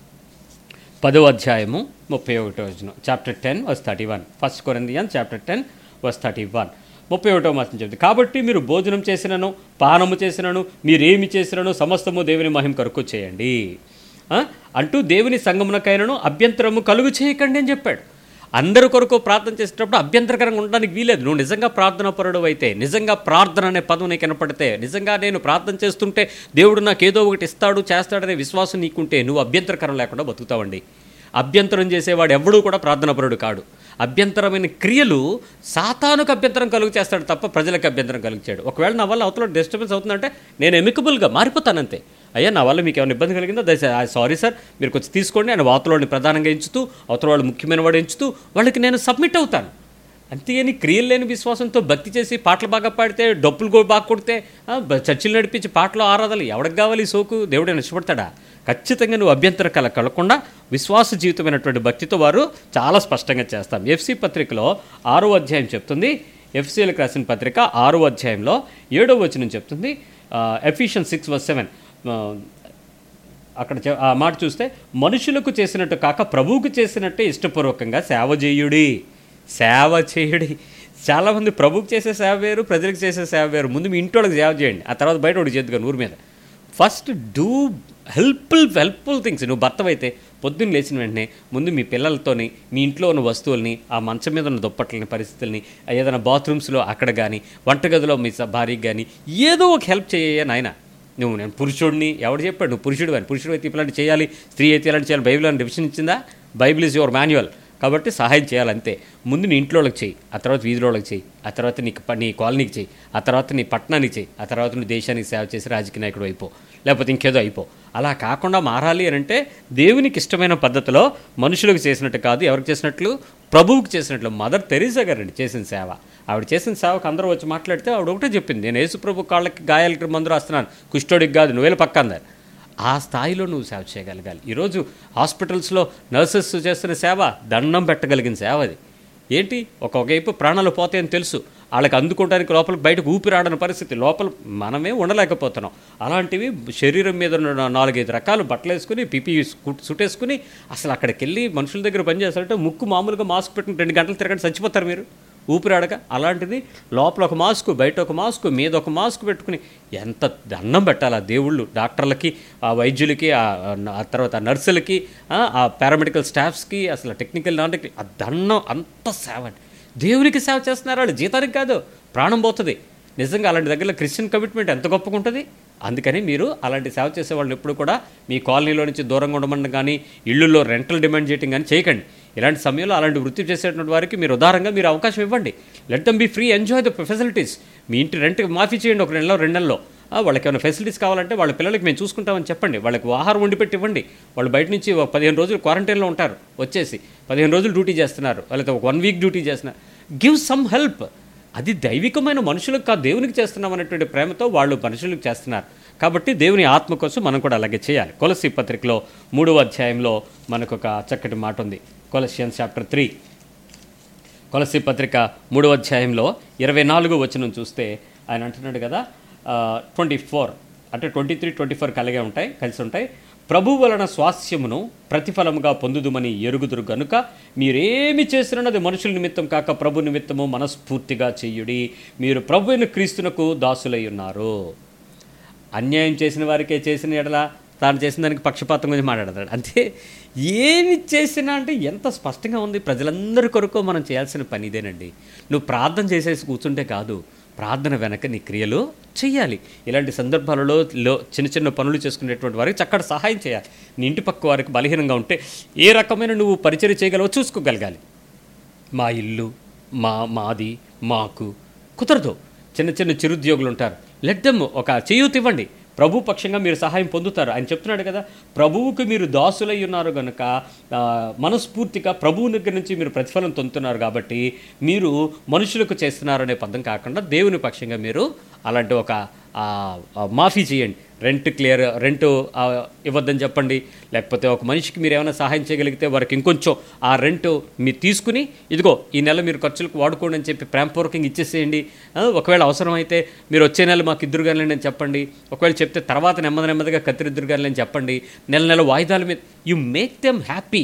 పదో అధ్యాయము ముప్పై ఒకటో వచనం chapter ten verse thirty one first Corinthian chapter ten verse thirty one ముప్పై ఒకటో మాసం చెప్తుంది కాబట్టి మీరు భోజనం చేసినను పానము చేసినను మీరేమి చేసినను సమస్తము దేవుని మహిమ కొరకు చేయండి ఆ? అంటూ దేవుని సంగమునకైనను అభ్యంతరము కలుగు చేయకండి అని చెప్పాడు అందరి కొరకు ప్రార్థన చేసేటప్పుడు అభ్యంతరకరంగా ఉండడానికి వీలేదు నువ్వు నిజంగా ప్రార్థన పరుడు అయితే నిజంగా ప్రార్థన అనే పదం నీకు కనపడితే నిజంగా నేను ప్రార్థన చేస్తుంటే దేవుడు నాకు ఏదో ఒకటి ఇస్తాడు చేస్తాడనే విశ్వాసం నీకుంటే నువ్వు అభ్యంతరకరం లేకుండా బతుకుతావండి అభ్యంతరం చేసేవాడు ఎవడూ కూడా ప్రార్థనాపరుడు కాడు అభ్యంతరమైన క్రియలు సాతానుకు అభ్యంతరం కలుగు చేస్తాడు తప్ప ప్రజలకు అభ్యంతరం కలుగు చేయడు ఒకవేళ నా వల్ల అవతల డిస్టర్బెన్స్ అవుతుందంటే నేను ఎమికబుల్గా మారిపోతానంతే అయ్యా నా వల్ల మీకు ఏమైనా ఇబ్బంది కలిగిందా దయచే సారీ సార్ మీరు కొంచెం తీసుకోండి ఆయన అవతలని ప్రధానంగా ఎంచుతూ అవతల వాళ్ళు ముఖ్యమైన వాడు ఎంచుతూ వాళ్ళకి నేను సబ్మిట్ అవుతాను అంతేగాని క్రియలు లేని విశ్వాసంతో భక్తి చేసి పాటలు బాగా పాడితే డప్పులు కూడా బాగా కొడితే ఆ, బ- చర్చిలు నడిపించి పాటలు ఆరాధనలు ఎవడికి కావాలి ఈ సోకు దేవుడైనా ఇష్టపడతాడా ఖచ్చితంగా నువ్వు అభ్యంతర కల కలగకుండా విశ్వాస జీవితమైనటువంటి భక్తితో వారు చాలా స్పష్టంగా చేస్తాం ఎఫ్సి పత్రికలో ఆరో అధ్యాయం చెప్తుంది ఎఫ్సీలకు రాసిన పత్రిక ఆరో అధ్యాయంలో ఏడో వచనం చెప్తుంది ఎఫిషియన్ సిక్స్ వస్ సెవెన్ అక్కడ చె- ఆ మాట చూస్తే మనుషులకు చేసినట్టు కాక ప్రభువుకు చేసినట్టే ఇష్టపూర్వకంగా సేవ చేయుడి సేవ చేయుడి చాలామంది ప్రభువుకు చేసే సేవ వేరు ప్రజలకు చేసే సేవ వేరు ముందు మీ ఇంటోళ్ళకి సేవ చేయండి ఆ తర్వాత బయట ఒకటి చేద్దుగా ఊరి మీద first do helpful helpful things నువ్వు భర్తవైతే పొద్దున్న లేచిన వెంటనే ముందు మీ పిల్లలతోని మీ ఇంట్లో ఉన్న వస్తువుల్ని ఆ మంచం మీద ఉన్న దుప్పట్లని పరిస్థితుల్ని ఏదైనా బాత్రూమ్స్లో అక్కడ కానీ వంటగదిలో మీ స- భార్యకి కానీ ఏదో ఒక హెల్ప్ చేయ నాయన నువ్వు నేను పురుషుడిని ఎవడు చెప్పాడు నువ్వు పురుషుడు అని పురుషుడు అయితే ఇలాంటి చేయాలి స్త్రీ అయితే ఇలాంటి చేయాలి బైబిల్ అని డివిజన్ ఇచ్చిందా బైబిల్ ఇస్ యువర్ మాన్యువల్ కాబట్టి సహాయం చేయాలంతే ముందు నీ ఇంట్లో వాళ్ళకి చెయ్యి ఆ తర్వాత వీధిలో వాళ్ళకి చెయ్యి ఆ తర్వాత నీకు ప- నీ కాలనీకి చెయ్యి ఆ తర్వాత నీ పట్టణానికి చెయ్యి ఆ తర్వాత నువ్వు దేశానికి సేవ చేసి రాజకీయ నాయకుడు అయిపో లేకపోతే ఇంకేదో అయిపో అలా కాకుండా మారాలి అని అంటే దేవునికి ఇష్టమైన పద్ధతిలో మనుషులకు చేసినట్టు కాదు ఎవరికి చేసినట్లు ప్రభువుకి చేసినట్లు మదర్ తెరీసా గారండి చేసిన సేవ ఆవిడ చేసిన సేవకు అందరూ వచ్చి మాట్లాడితే ఆవిడ ఒకటే చెప్పింది నేను యేసు ప్రభు కాళ్ళకి గాయాలకి మందు రాస్తున్నాను కుష్ఠోడికి కాదు నువ్వేలా పక్క అన్నారు ఆ స్థాయిలో నువ్వు సేవ చేయగలగాలి ఈరోజు హాస్పిటల్స్లో నర్సెస్ చేస్తున్న సేవ దండం పెట్టగలిగిన సేవ అది ఏంటి ఒకవైపు ప్రాణాలు పోతాయని తెలుసు వాళ్ళకి అందుకోవడానికి లోపల బయటకు ఊపిరాడని పరిస్థితి లోపల మనమే ఉండలేకపోతున్నాం అలాంటివి శరీరం మీద ఉన్న నాలుగైదు రకాలు బట్టలు వేసుకుని పిపి సుట్టేసుకుని అసలు అక్కడికి వెళ్ళి మనుషుల దగ్గర పనిచేస్తారంటే ముక్కు మామూలుగా మాస్క్ పెట్టుకుని రెండు గంటలు తిరగండి చచ్చిపోతారు మీరు ఊపిరాడక అలాంటిది లోపల ఒక మాస్క్ బయట ఒక మాస్క్ మీద ఒక మాస్క్ పెట్టుకుని ఎంత దండం పెట్టాలి ఆ దేవుళ్ళు డాక్టర్లకి ఆ వైద్యులకి ఆ ఆ తర్వాత ఆ నర్సులకి ఆ ఆ పారామెడికల్ స్టాఫ్స్కి అసలు టెక్నికల్ నాటికి ఆ దండం అంత సేవ అండి దేవునికి సేవ చేస్తున్నారు వాళ్ళు జీతానికి కాదు ప్రాణం పోతుంది నిజంగా అలాంటి దగ్గర క్రిస్టియన్ కమిట్మెంట్ ఎంత గొప్పగా ఉంటుంది అందుకని మీరు అలాంటి సేవ చేసే వాళ్ళని ఎప్పుడు కూడా మీ కాలనీలో నుంచి దూరంగా ఉండమని కానీ ఇళ్ళల్లో రెంటల్ డిమాండ్ చేయటం కానీ చేయకండి ఇలాంటి సమయంలో అలాంటి వృత్తి చేసేటువంటి వారికి మీరు ఉదారంగా మీరు అవకాశం ఇవ్వండి let them be free enjoy the facilities మీ ఇంటి రెంట్ మాఫీ చేయండి ఒక నెలలో రెండు నెలలో ఆ, వాళ్ళకి ఏమైనా ఫెసిలిటీస్ కావాలంటే వాళ్ళ పిల్లలకి మేము చూసుకుంటామని చెప్పండి వాళ్ళకి ఆహారం వండి పెట్టి ఇవ్వండి వాళ్ళు బయట నుంచి ఒక పదిహేను రోజులు క్వారంటైన్లో ఉంటారు వచ్చేసి పదిహేను రోజులు డ్యూటీ చేస్తున్నారు వాళ్ళతో ఒక వన్ వీక్ డ్యూటీ చేస్తున్నారు గివ్ సమ్ హెల్ప్ అది దైవికమైన మనుషులకు కాదు దేవునికి చేస్తున్నాం అనేటువంటి ప్రేమతో వాళ్ళు మనుషులకు చేస్తున్నారు కాబట్టి దేవుని ఆత్మ కోసం మనం కూడా అలాగే చేయాలి కొలసి పత్రికలో మూడవ అధ్యాయంలో మనకు ఒక చక్కటి మాట ఉంది కొలసియన్స్ చాప్టర్ త్రీ కొలసి పత్రిక మూడవ అధ్యాయంలో ఇరవై నాలుగు వచనం చూస్తే ఆయన అంటున్నాడు కదా ట్వంటీ ఫోర్ అంటే ట్వంటీ త్రీ ట్వంటీ ఫోర్ కలిగే ఉంటాయి కలిసి ఉంటాయి ప్రభు వలన స్వాస్యమును ప్రతిఫలముగా పొందుదుమని ఎరుగుదురు గనుక మీరేమి చేసినది మనుషుల నిమిత్తం కాక ప్రభు నిమిత్తము మనస్ఫూర్తిగా చెయ్యుడి మీరు ప్రభు అయిన క్రీస్తునకు దాసులై ఉన్నారు అన్యాయం చేసిన వారికే చేసిన ఎడల తాను చేసిన దానికి పక్షపాతం గురించి మాట్లాడతాడు అంతే ఏమి చేసినా అంటే ఎంత స్పష్టంగా ఉంది ప్రజలందరి కొరకు మనం చేయాల్సిన పని ఇదేనండి నువ్వు ప్రార్థన చేసేసి కూర్చుంటే కాదు ప్రార్థన వెనక నీ క్రియలు చేయాలి ఇలాంటి సందర్భాలలో లో చిన్న చిన్న పనులు చేసుకునేటువంటి వారికి చక్కటి సహాయం చేయాలి నీ ఇంటి పక్క వారికి బలహీనంగా ఉంటే ఏ రకమైన నువ్వు పరిచయం చేయగలవో చూసుకోగలగాలి మా ఇల్లు మా మాది మాకు కుదరదు చిన్న చిన్న చిరుద్యోగులు ఉంటారు లెట్ దెమ్ ఒక చేయూత ఇవ్వండి ప్రభు పక్షంగా మీరు సహాయం పొందుతారు ఆయన చెప్తున్నాడు కదా ప్రభువుకు మీరు దాసులై ఉన్నారు కనుక ఆ, మనస్ఫూర్తిగా ప్రభువు దగ్గర నుంచి మీరు ప్రతిఫలం పొందుతున్నారు కాబట్టి మీరు మనుషులకు చేస్తున్నారు అనే పదం కాకుండా దేవుని పక్షంగా మీరు అలాంటి ఒక ఆ, ఆ, మాఫీ చేయండి రెంట్ క్లియర్ రెంట్ ఆ, ఇవ్వద్దని చెప్పండి లేకపోతే ఒక మనిషికి మీరు ఏమైనా సహాయం చేయగలిగితే వారికి ఇంకొంచెం ఆ రెంట్ మీరు తీసుకుని ఇదిగో ఈ నెల మీరు ఖర్చులకు వాడుకోండి అని చెప్పి ప్రేమపూర్వకంగా ఇచ్చేసేయండి ఆ, ఒకవేళ అవసరమైతే మీరు వచ్చే నెల మాకు ఇద్దరు కానీ అని చెప్పండి ఒకవేళ చెప్తే తర్వాత నెమ్మది నెమ్మదిగా కత్తిరిద్దరు కానీ అని చెప్పండి నెల నెల వాయిదాల మీద యు మేక్ దెమ్ హ్యాపీ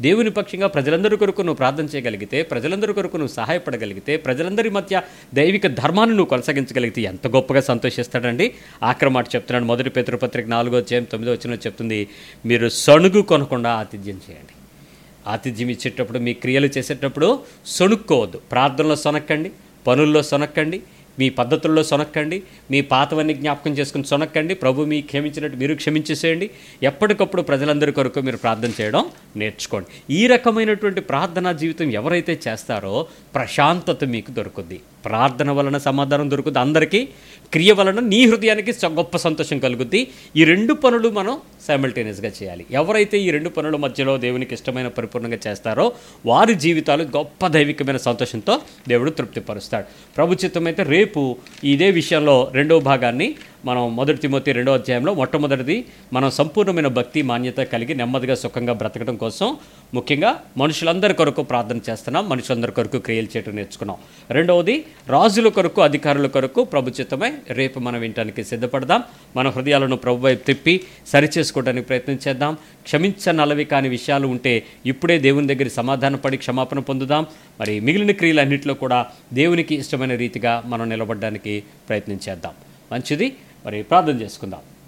దేవుని పక్షంగా ప్రజలందరి కొరకు నువ్వు ప్రార్థన చేయగలిగితే ప్రజలందరి కొరకు నువ్వు సహాయపడగలిగితే ప్రజలందరి మధ్య దైవిక ధర్మాన్ని నువ్వు కొనసాగించగలిగితే ఎంత గొప్పగా సంతోషిస్తాడండి ఆఖరి మాట చెప్తున్నాడు మొదటి పేతృపత్రిక నాలుగో అధ్యాయం తొమ్మిదో వచ్చిన చెప్తుంది మీరు సణుగు కొనకుండా ఆతిథ్యం చేయండి ఆతిథ్యం ఇచ్చేటప్పుడు మీ క్రియలు చేసేటప్పుడు సొనుక్కోవద్దు ప్రార్థనలో సొనక్కండి పనుల్లో సొనక్కండి మీ పద్ధతుల్లో సొనక్కండి మీ పాతవన్నీ జ్ఞాపకం చేసుకుని సొనక్కండి ప్రభు మీ క్షమించినట్టు మీరు క్షమించేసేయండి ఎప్పటికప్పుడు ప్రజలందరి కొరకు మీరు ప్రార్థన చేయడం నేర్చుకోండి ఈ రకమైనటువంటి ప్రార్థనా జీవితం ఎవరైతే చేస్తారో ప్రశాంతత మీకు దొరుకుద్ది ప్రార్థన వలన సమాధానం దొరుకుద్ది అందరికీ క్రియ వలన నీ హృదయానికి స- గొప్ప సంతోషం కలుగుద్ది ఈ రెండు పనులు మనం సైమల్టేనియస్గా చేయాలి ఎవరైతే ఈ రెండు పనుల మధ్యలో దేవునికి ఇష్టమైన పరిపూర్ణంగా చేస్తారో వారి జీవితాలు గొప్ప దైవికమైన సంతోషంతో దేవుడు తృప్తిపరుస్తాడు ప్రభు చిత్తం అయితే రేపు ఇదే విషయంలో రెండవ భాగాన్ని మనం మొదటి తిమోతి రెండో అధ్యాయంలో మొట్టమొదటిది మనం సంపూర్ణమైన భక్తి మాన్యత కలిగి నెమ్మదిగా సుఖంగా బ్రతకడం కోసం ముఖ్యంగా మనుషులందరి కొరకు ప్రార్థన చేస్తున్నాం మనుషులందరి కొరకు క్రియలు చేయడం నేర్చుకున్నాం రెండవది రాజుల కొరకు అధికారుల కొరకు ప్రభుచితమై రేపు మనం వినటానికి సిద్ధపడదాం మన హృదయాలను ప్రభు వైపు తిప్పి సరిచేసుకోవడానికి ప్రయత్నం చేద్దాం క్షమించనలవి కాని విషయాలు ఉంటే ఇప్పుడే దేవుని దగ్గర సమాధానపడి క్షమాపణ పొందుదాం మరి మిగిలిన క్రియలన్నింటిలో కూడా దేవునికి ఇష్టమైన రీతిగా మనం నిలబడడానికి ప్రయత్నం చేద్దాం మంచిది మరి ప్రార్థన చేసుకుందాం